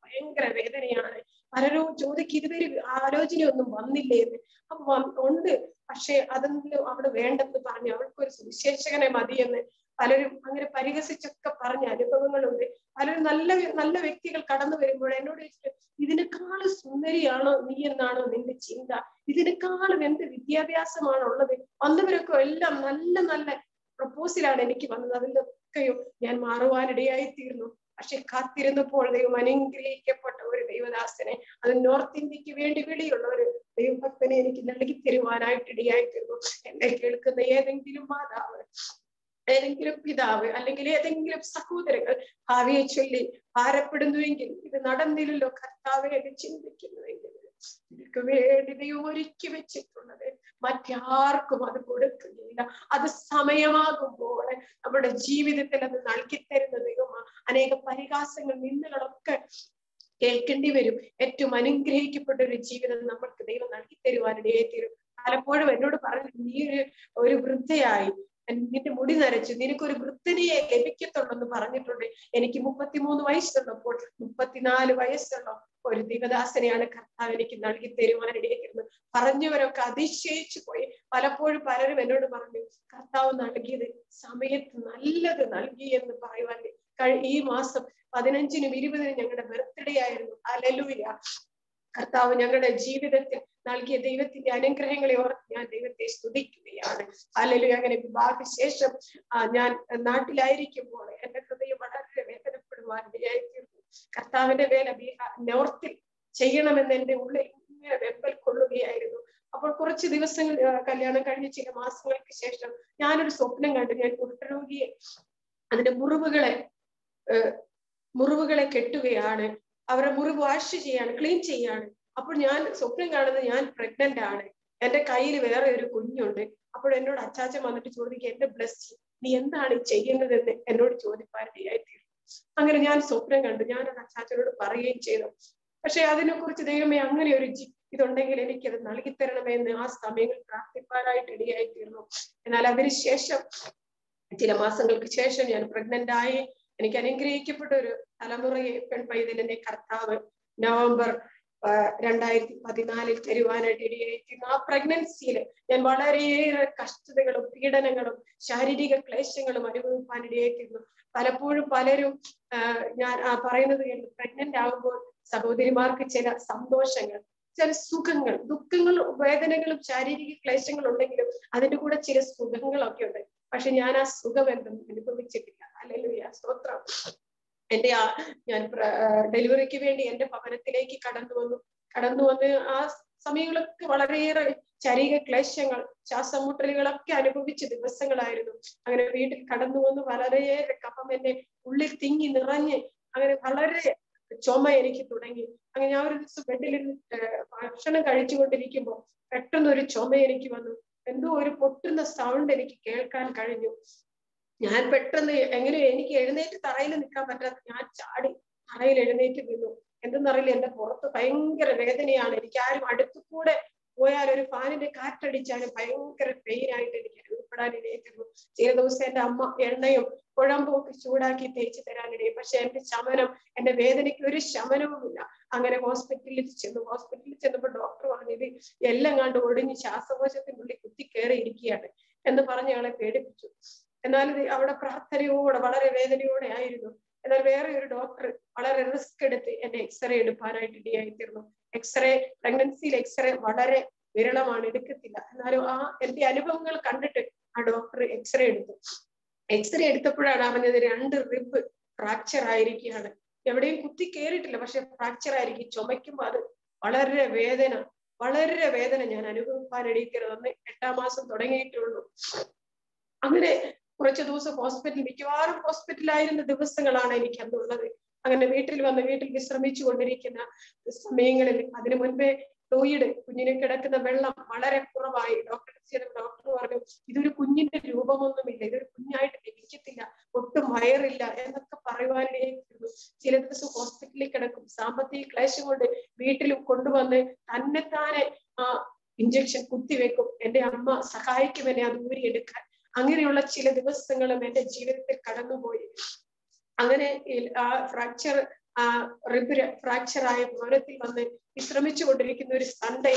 ഭയങ്കര വേദനയാണ് പലരും ചോദിക്കും ഇതുവരെ ആലോചനയൊന്നും വന്നില്ലേ എന്ന് അപ്പൊ വന്ന് ഉണ്ട് പക്ഷെ അതൊന്നും അവിടെ വേണ്ടെന്ന് പറഞ്ഞു അവൾക്കൊരു സുവിശേഷകനെ മതിയെന്ന് പലരും അങ്ങനെ പരിഹസിച്ചൊക്കെ പറഞ്ഞ അനുഭവങ്ങളുണ്ട് പലരും നല്ല നല്ല വ്യക്തികൾ കടന്നു വരുമ്പോൾ എന്നോട് ചോദിച്ചിട്ട് ഇതിനേക്കാളും സുന്ദരിയാണോ നീ എന്നാണോ നിന്റെ ചിന്ത ഇതിനേക്കാളും എന്ത് വിദ്യാഭ്യാസമാണ് ഉള്ളത് വന്നവരൊക്കെ എല്ലാം നല്ല നല്ല പ്രപ്പോസലാണ് എനിക്ക് വന്നത് അതിലൊക്കെയും ഞാൻ മാറുവാനിടയായി തീർന്നു പക്ഷെ കാത്തിരുന്നപ്പോൾ ദൈവം അനുഗ്രഹിക്കപ്പെട്ട ഒരു ദൈവദാസനെ അത് നോർത്ത് ഇന്ത്യക്ക് വേണ്ടി വിളിയുള്ള ഒരു ദൈവഭക്തനെ എനിക്ക് നൽകി തരുവാനായിട്ട് ഇടയായി തീർന്നു എന്നെ കേൾക്കുന്ന ഏതെങ്കിലും മാതാവ് ഏതെങ്കിലും പിതാവ് അല്ലെങ്കിൽ ഏതെങ്കിലും സഹോദരങ്ങൾ ഭാവിയെ ചൊല്ലി ഭാരപ്പെടുന്നുവെങ്കിൽ ഇത് നടന്നില്ലല്ലോ കർത്താവെ എന്ന് ചിന്തിക്കുന്നുവെങ്കിൽ നിനക്ക് വേണ്ടി ദൈവം ഒരുക്കി വെച്ചിട്ടുള്ളത് മറ്റാർക്കും അത് കൊടുക്കുകയില്ല അത് സമയമാകുമ്പോൾ നമ്മുടെ ജീവിതത്തിൽ അത് നൽകി തരുന്ന ദൈവമാണ് അനേക പരിഹാസങ്ങൾ നിന്നുകളൊക്കെ കേൾക്കേണ്ടി വരും ഏറ്റവും അനുഗ്രഹിക്കപ്പെട്ട ഒരു ജീവിതം നമ്മൾക്ക് ദൈവം നൽകി തരുവാനിടയായി തീരും പലപ്പോഴും എന്നോട് പറഞ്ഞു നീ ഒരു ഒരു വൃദ്ധയായി നിന്റെ മുടി നരച്ചു നിനക്കൊരു വൃദ്ധനയെ ലഭിക്കത്തുള്ളെന്ന് പറഞ്ഞിട്ടുണ്ട് എനിക്ക് മുപ്പത്തിമൂന്ന് വയസ്സുള്ളപ്പോൾ മുപ്പത്തിനാല് വയസ്സുള്ള ഒരു ദിവദാസനെയാണ് കർത്താവ് എനിക്ക് നൽകി തരുവാനിടയായിരുന്നത് പറഞ്ഞവരൊക്കെ അതിശയിച്ചു പോയി പലപ്പോഴും പലരും എന്നോട് പറഞ്ഞു കർത്താവ് നൽകിയത് സമയത്ത് നല്ലത് നൽകി എന്ന് പറയുവാൻ ഈ മാസം പതിനഞ്ചിനും ഇരുപതിനും ഞങ്ങളുടെ ബർത്ത്ഡേ ആയിരുന്നു അലലുയ കർത്താവ് ഞങ്ങളുടെ ജീവിതത്തിൽ നൽകിയ ദൈവത്തിന്റെ അനുഗ്രഹങ്ങളെ ഓർത്ത് ഞാൻ ദൈവത്തെ സ്തുതിക്കുകയാണ് അല്ലെങ്കിൽ അങ്ങനെ വിവാഹശേഷം ഞാൻ നാട്ടിലായിരിക്കുമ്പോൾ എന്റെ ഹൃദയം വളരെ വേദനപ്പെടുവാൻ ഇടയായിത്തീർന്നു കർത്താവിന്റെ വേല നോർത്തിൽ ചെയ്യണമെന്ന് എന്റെ ഉള്ളിൽ ഇങ്ങനെ വെമ്പൽ കൊള്ളുകയായിരുന്നു അപ്പോൾ കുറച്ച് ദിവസങ്ങൾ കല്യാണം കഴിഞ്ഞ് ചില മാസങ്ങൾക്ക് ശേഷം ഞാനൊരു സ്വപ്നം കണ്ടു ഞാൻ കുഷ്ഠരോഗിയെ അതിന്റെ മുറിവുകളെ മുറിവുകളെ കെട്ടുകയാണ് അവരുടെ മുറിവ് വാഷ് ചെയ്യാണ് ക്ലീൻ ചെയ്യാണ് അപ്പോൾ ഞാൻ സ്വപ്നം കാണുന്നത് ഞാൻ പ്രഗ്നന്റ് ആണ് എന്റെ കയ്യിൽ വേറെ ഒരു കുഞ്ഞുണ്ട് അപ്പോൾ എന്നോട് അച്ചാച്ചൻ വന്നിട്ട് ചോദിക്കുക എന്റെ ബ്ലസ്സി നീ എന്താണ് ചെയ്യുന്നതെന്ന് എന്നോട് ചോദിപ്പാനിടയായിത്തീർന്നു അങ്ങനെ ഞാൻ സ്വപ്നം കണ്ടു ഞാൻ അത് അച്ചാച്ചനോട് പറയുകയും ചെയ്തു പക്ഷെ അതിനെ കുറിച്ച് ദൈവമേ അങ്ങനെ ഒരു ജി ഇതുണ്ടെങ്കിൽ എനിക്കത് നൽകിത്തരണമെന്ന് ആ സമയങ്ങൾ പ്രാർത്ഥിപ്പാനായിട്ട് ഇടയായിത്തീർന്നു എന്നാൽ അതിനുശേഷം ചില മാസങ്ങൾക്ക് ശേഷം ഞാൻ പ്രഗ്നന്റ് ആയി എനിക്ക് അനുഗ്രഹിക്കപ്പെട്ട ഒരു തലമുറയെ പെൺ പൈതലിന്റെ കർത്താവ് നവംബർ രണ്ടായിരത്തി പതിനാലിൽ തരുവാനായിട്ട് ഇടയായിരിക്കുന്നു ആ പ്രഗ്നൻസിയിൽ ഞാൻ വളരെയേറെ കഷ്ടതകളും പീഡനങ്ങളും ശാരീരിക ക്ലേശങ്ങളും അനുഭവിക്കാൻ ഇടയായിരുന്നു പലപ്പോഴും പലരും ഞാൻ പറയുന്നത് കേട്ടു പ്രഗ്നന്റ് ആകുമ്പോൾ സഹോദരിമാർക്ക് ചില സന്തോഷങ്ങൾ ചില സുഖങ്ങൾ ദുഃഖങ്ങളും വേദനകളും ശാരീരിക ക്ലേശങ്ങളും ഉണ്ടെങ്കിലും അതിന്റെ കൂടെ ചില സുഖങ്ങളൊക്കെ ഉണ്ട് പക്ഷെ ഞാൻ ആ സുഖം എന്തും അനുഭവിച്ചിട്ടില്ല അല്ലെങ്കിൽ സ്തോത്രം എന്റെ ആ ഞാൻ ഡെലിവറിക്ക് വേണ്ടി എന്റെ ഭവനത്തിലേക്ക് കടന്നു വന്നു കടന്നു വന്ന് ആ സമയങ്ങളൊക്കെ വളരെയേറെ ശരീര ക്ലേശങ്ങൾ ശ്വാസമുട്ടലുകളൊക്കെ അനുഭവിച്ച ദിവസങ്ങളായിരുന്നു അങ്ങനെ വീട്ടിൽ കടന്നു വന്ന് വളരെയേറെ കഫം എന്നെ ഉള്ളിൽ തിങ്ങി നിറഞ്ഞ് അങ്ങനെ വളരെ ചുമ എനിക്ക് തുടങ്ങി അങ്ങനെ ഞാൻ ഒരു ദിവസം ബെഡിലിരുന്ന് ഭക്ഷണം കഴിച്ചുകൊണ്ടിരിക്കുമ്പോൾ പെട്ടെന്ന് ഒരു ചുമ എനിക്ക് വന്നു എന്തോ ഒരു പൊട്ടുന്ന സൗണ്ട് എനിക്ക് കേൾക്കാൻ കഴിഞ്ഞു ഞാൻ പെട്ടെന്ന് എങ്ങനെ എനിക്ക് എഴുന്നേറ്റ് തറയിൽ നിൽക്കാൻ പറ്റാത്ത ഞാൻ ചാടി തറയിൽ എഴുന്നേറ്റ് നിന്നു എന്തെന്നറിയില്ല എന്റെ പുറത്ത് ഭയങ്കര വേദനയാണ് എനിക്ക് ആരും അടുത്തു കൂടെ പോയാൽ ഒരു ഫാനിന്റെ കാറ്റടിച്ചാലും ഭയങ്കര പെയിൻ ആയിട്ട് എനിക്ക് അനുഭവപ്പെടാൻ ഇടയായിരുന്നു ചില ദിവസം എന്റെ അമ്മ എണ്ണയും കുഴമ്പും ഒക്കെ ചൂടാക്കി തേച്ച് തരാനിടയും പക്ഷെ എന്റെ ശമനം എന്റെ വേദനയ്ക്ക് ഒരു ശമനവുമില്ല അങ്ങനെ ഹോസ്പിറ്റലിൽ ചെന്നു ഹോസ്പിറ്റലിൽ ചെന്നപ്പോൾ ഡോക്ടർ പറഞ്ഞു ഇത് എല്ലാം കണ്ട് ഒടിഞ്ഞ് ശ്വാസകോശത്തിനുള്ളിൽ കുത്തി കയറി ഇരിക്കുകയാണ് എന്ന് പറഞ്ഞ് ഞങ്ങളെ പേടിപ്പിച്ചു എന്നാൽ അവിടെ പ്രാർത്ഥനയോടെ വളരെ വേദനയോടെ ആയിരുന്നു എന്നാൽ വേറെ ഒരു ഡോക്ടർ വളരെ റിസ്ക് എടുത്ത് എന്നെ എക്സ്റേ എടുക്കാനായിട്ട് ഇടയായിത്തീർന്നു എക്സ്റേ പ്രഗ്നൻസിയിൽ എക്സ്റേ വളരെ വിരളമാണ് എടുക്കത്തില്ല എന്നാലും ആ എന്റെ അനുഭവങ്ങൾ കണ്ടിട്ട് ആ ഡോക്ടർ എക്സ്റേ എടുത്തു എക്സ്റേ എടുത്തപ്പോഴാണ് അവനത് രണ്ട് റിബ് ഫ്രാക്ചർ ആയിരിക്കുകയാണ് എവിടെയും കുത്തി കയറിയിട്ടില്ല പക്ഷെ ഫ്രാക്ചർ ആയിരിക്കും ചുമയ്ക്കുമ്പോൾ അത് വളരെ വേദന വളരെ വേദന ഞാൻ അനുഭവിക്കാൻ ഇടയിക്കരുതെന്ന് എട്ടാം മാസം തുടങ്ങിയിട്ടുള്ളൂ അങ്ങനെ കുറച്ച് ദിവസം ഹോസ്പിറ്റൽ മിക്കവാറും ഹോസ്പിറ്റലായിരുന്ന ദിവസങ്ങളാണ് എനിക്ക് അന്നുള്ളത് അങ്ങനെ വീട്ടിൽ വന്ന് വീട്ടിൽ വിശ്രമിച്ചു കൊണ്ടിരിക്കുന്ന സമയങ്ങളിൽ അതിനു മുൻപേ ഫ്ലൂയിഡ് കുഞ്ഞിന് കിടക്കുന്ന വെള്ളം വളരെ കുറവായി ഡോക്ടർ ഡോക്ടർ പറഞ്ഞു ഇതൊരു കുഞ്ഞിന്റെ രൂപമൊന്നുമില്ല ഇതൊരു കുഞ്ഞായിട്ട് ലഭിക്കത്തില്ല ഒട്ടും വയറില്ല എന്നൊക്കെ പറയുവാനിടയായിരുന്നു ചില ദിവസം ഹോസ്പിറ്റലിൽ കിടക്കും സാമ്പത്തിക ക്ലേശം കൊണ്ട് വീട്ടിൽ കൊണ്ടുവന്ന് തന്നെത്താനെ ആ ഇഞ്ചക്ഷൻ കുത്തിവെക്കും എന്റെ അമ്മ സഹായിക്കും എന്നെ അത് ഊരിയെടുക്കാൻ അങ്ങനെയുള്ള ചില ദിവസങ്ങളും എന്റെ ജീവിതത്തിൽ കടന്നുപോയി അങ്ങനെ ആ ഫ്രാക്ചർ ആ റിബ് ഫ്രാക്ചർ ആയ ഭവനത്തിൽ വന്ന് വിശ്രമിച്ചു കൊണ്ടിരിക്കുന്ന ഒരു സൺഡേ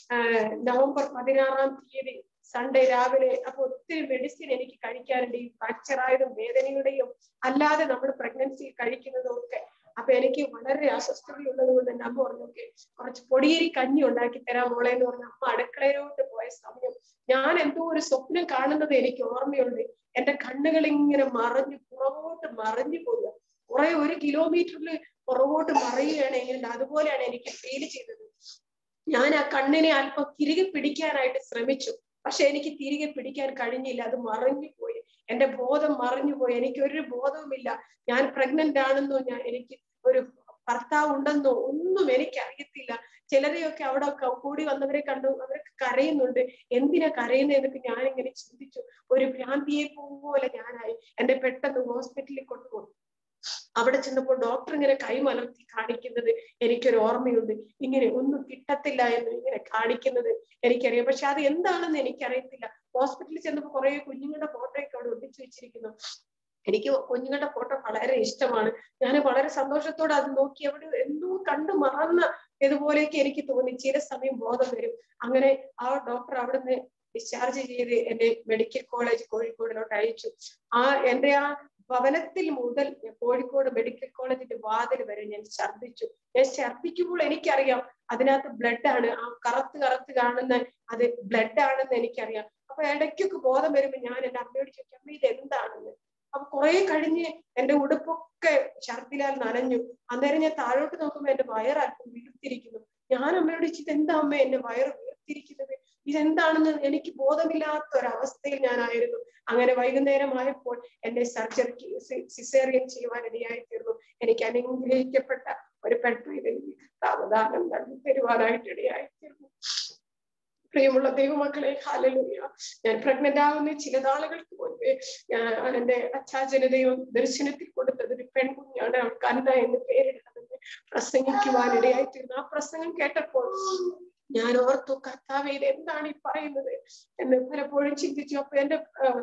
നവംബർ പതിനാറാം തീയതി സൺഡേ രാവിലെ അപ്പൊ ഒത്തിരി മെഡിസിൻ എനിക്ക് കഴിക്കാനുണ്ട് ഈ ഫ്രാക്ചർ ആയതും വേദനയുടെയും അല്ലാതെ നമ്മൾ പ്രഗ്നൻസി കഴിക്കുന്നതും ഒക്കെ അപ്പൊ എനിക്ക് വളരെ അസ്വസ്ഥതയുള്ളത് കൊണ്ട് എന്റെ അമ്മ പറഞ്ഞു ഓക്കെ കുറച്ച് പൊടിയേരി കഞ്ഞി ഉണ്ടാക്കി തരാം മോളെ എന്ന് പറഞ്ഞ അമ്മ അടുക്കളയിലോട്ട് പോയ സമയം ഞാൻ എന്തോ ഒരു സ്വപ്നം കാണുന്നത് എനിക്ക് ഓർമ്മയുണ്ട് എന്റെ കണ്ണുകൾ ഇങ്ങനെ മറഞ്ഞു പുറകോട്ട് മറഞ്ഞു പോവുക കുറെ ഒരു കിലോമീറ്ററിൽ പുറകോട്ട് മറയുകയാണെങ്കിൽ അതുപോലെയാണ് എനിക്ക് ഫീൽ ചെയ്തത് ഞാൻ ആ കണ്ണിനെ അല്പം തിരികെ പിടിക്കാനായിട്ട് ശ്രമിച്ചു പക്ഷെ എനിക്ക് തിരികെ പിടിക്കാൻ കഴിഞ്ഞില്ല അത് മറഞ്ഞു പോയി എന്റെ ബോധം മറഞ്ഞു പോയി എനിക്ക് ഒരു ബോധവുമില്ല ഞാൻ പ്രഗ്നന്റ് ആണെന്നോ ഞാൻ എനിക്ക് ഒരു ഭർത്താവ് ഉണ്ടെന്നോ ഒന്നും എനിക്ക് അറിയത്തില്ല ചിലരെയൊക്കെ അവിടെ കൂടി വന്നവരെ കണ്ടു അവരൊക്കെ കരയുന്നുണ്ട് എന്തിനാ കരയുന്നതെന്നൊക്കെ ഞാൻ ഇങ്ങനെ ചിന്തിച്ചു ഒരു ഭ്രാന്തിയെ പോലെ ഞാനായി എന്നെ പെട്ടെന്ന് ഹോസ്പിറ്റലിൽ കൊണ്ടുപോയി അവിടെ ചെന്നപ്പോൾ ഡോക്ടർ ഇങ്ങനെ കൈമലർത്തി കാണിക്കുന്നത് എനിക്കൊരു ഓർമ്മയുണ്ട് ഇങ്ങനെ ഒന്നും കിട്ടത്തില്ല എന്ന് ഇങ്ങനെ കാണിക്കുന്നത് എനിക്കറിയാം പക്ഷെ അത് എന്താണെന്ന് എനിക്കറിയത്തില്ല ഹോസ്പിറ്റലിൽ ചെന്നപ്പോൾ കുറെ കുഞ്ഞുങ്ങളുടെ ഫോട്ടോയൊക്കെ അവിടെ ഒട്ടിച്ചു വെച്ചിരിക്കുന്നു എനിക്ക് കുഞ്ഞുങ്ങളുടെ ഫോട്ടോ വളരെ ഇഷ്ടമാണ് ഞാൻ വളരെ സന്തോഷത്തോടെ അത് നോക്കി അവിടെ എന്തോ കണ്ടു മറന്ന ഇതുപോലെയൊക്കെ എനിക്ക് തോന്നി ചില സമയം ബോധം വരും അങ്ങനെ ആ ഡോക്ടർ അവിടുന്ന് ഡിസ്ചാർജ് ചെയ്ത് എന്നെ മെഡിക്കൽ കോളേജ് കോഴിക്കോടിലോട്ട് അയച്ചു ആ എന്റെ ആ ഭവനത്തിൽ മുതൽ കോഴിക്കോട് മെഡിക്കൽ കോളേജിന്റെ വാതിൽ വരെ ഞാൻ ഛർദ്ദിച്ചു ഞാൻ ഛർദ്ദിക്കുമ്പോൾ എനിക്കറിയാം അതിനകത്ത് ബ്ലഡ് ആണ് ആ കറുത്ത് കറുത്ത് കാണുന്ന അത് ബ്ലഡ് ആണെന്ന് എനിക്കറിയാം അപ്പൊ ഇടയ്ക്കൊക്കെ ബോധം വരുമ്പോ ഞാൻ എന്റെ അമ്മയോട് ചോദിക്കും അമ്മ ഇത് എന്താണെന്ന് അപ്പൊ കുറെ കഴിഞ്ഞ് എന്റെ ഉടുപ്പൊക്കെ ഛർദിലാൽ നനഞ്ഞു അന്നേരം ഞാൻ താഴോട്ട് നോക്കുമ്പോ എന്റെ വയർ അല്പം വീർത്തിരിക്കുന്നു ഞാൻ അമ്മയോട് ചോദിച്ചത് എന്താ അമ്മ എന്റെ വയർ വീർത്തിരിക്കുന്നത് ഇതെന്താണെന്ന് എനിക്ക് ബോധമില്ലാത്ത ഒരവസ്ഥയിൽ ഞാനായിരുന്നു അങ്ങനെ വൈകുന്നേരമായപ്പോൾ എന്നെ സർജറിക്ക് സിസേറിയൻ ചെയ്യുവാൻ ഇടയായി തീർന്നു എനിക്ക് അനുഗ്രഹിക്കപ്പെട്ട ഒരു പെൺപൈതൽ സാവധാനം നൽകി തരുവാനായിട്ട് ഇടയായി തീർന്നു പ്രിയമുള്ള ദൈവമക്കളെ ഹാലലൂയ ഞാൻ പ്രഗ്നന്റ് ആവുന്ന ചില നാളുകൾക്ക് മുൻപേ ഞാൻ എന്റെ അച്ഛാജനതയും ദർശനത്തിൽ കൊടുത്തത് ഒരു പെൺകുഞ്ഞാണ് അവൾക്ക് അന്ന എന്ന് പേരിടണമെന്ന് പ്രസംഗിക്കുവാൻ ഇടയായിത്തീർന്നു ആ പ്രസംഗം കേട്ടപ്പോൾ ഞാൻ ഓർത്തു കർത്താവ് ഇത് എന്താണ് ഈ പറയുന്നത് എന്ന് പലപ്പോഴും ചിന്തിച്ചു അപ്പൊ എന്റെ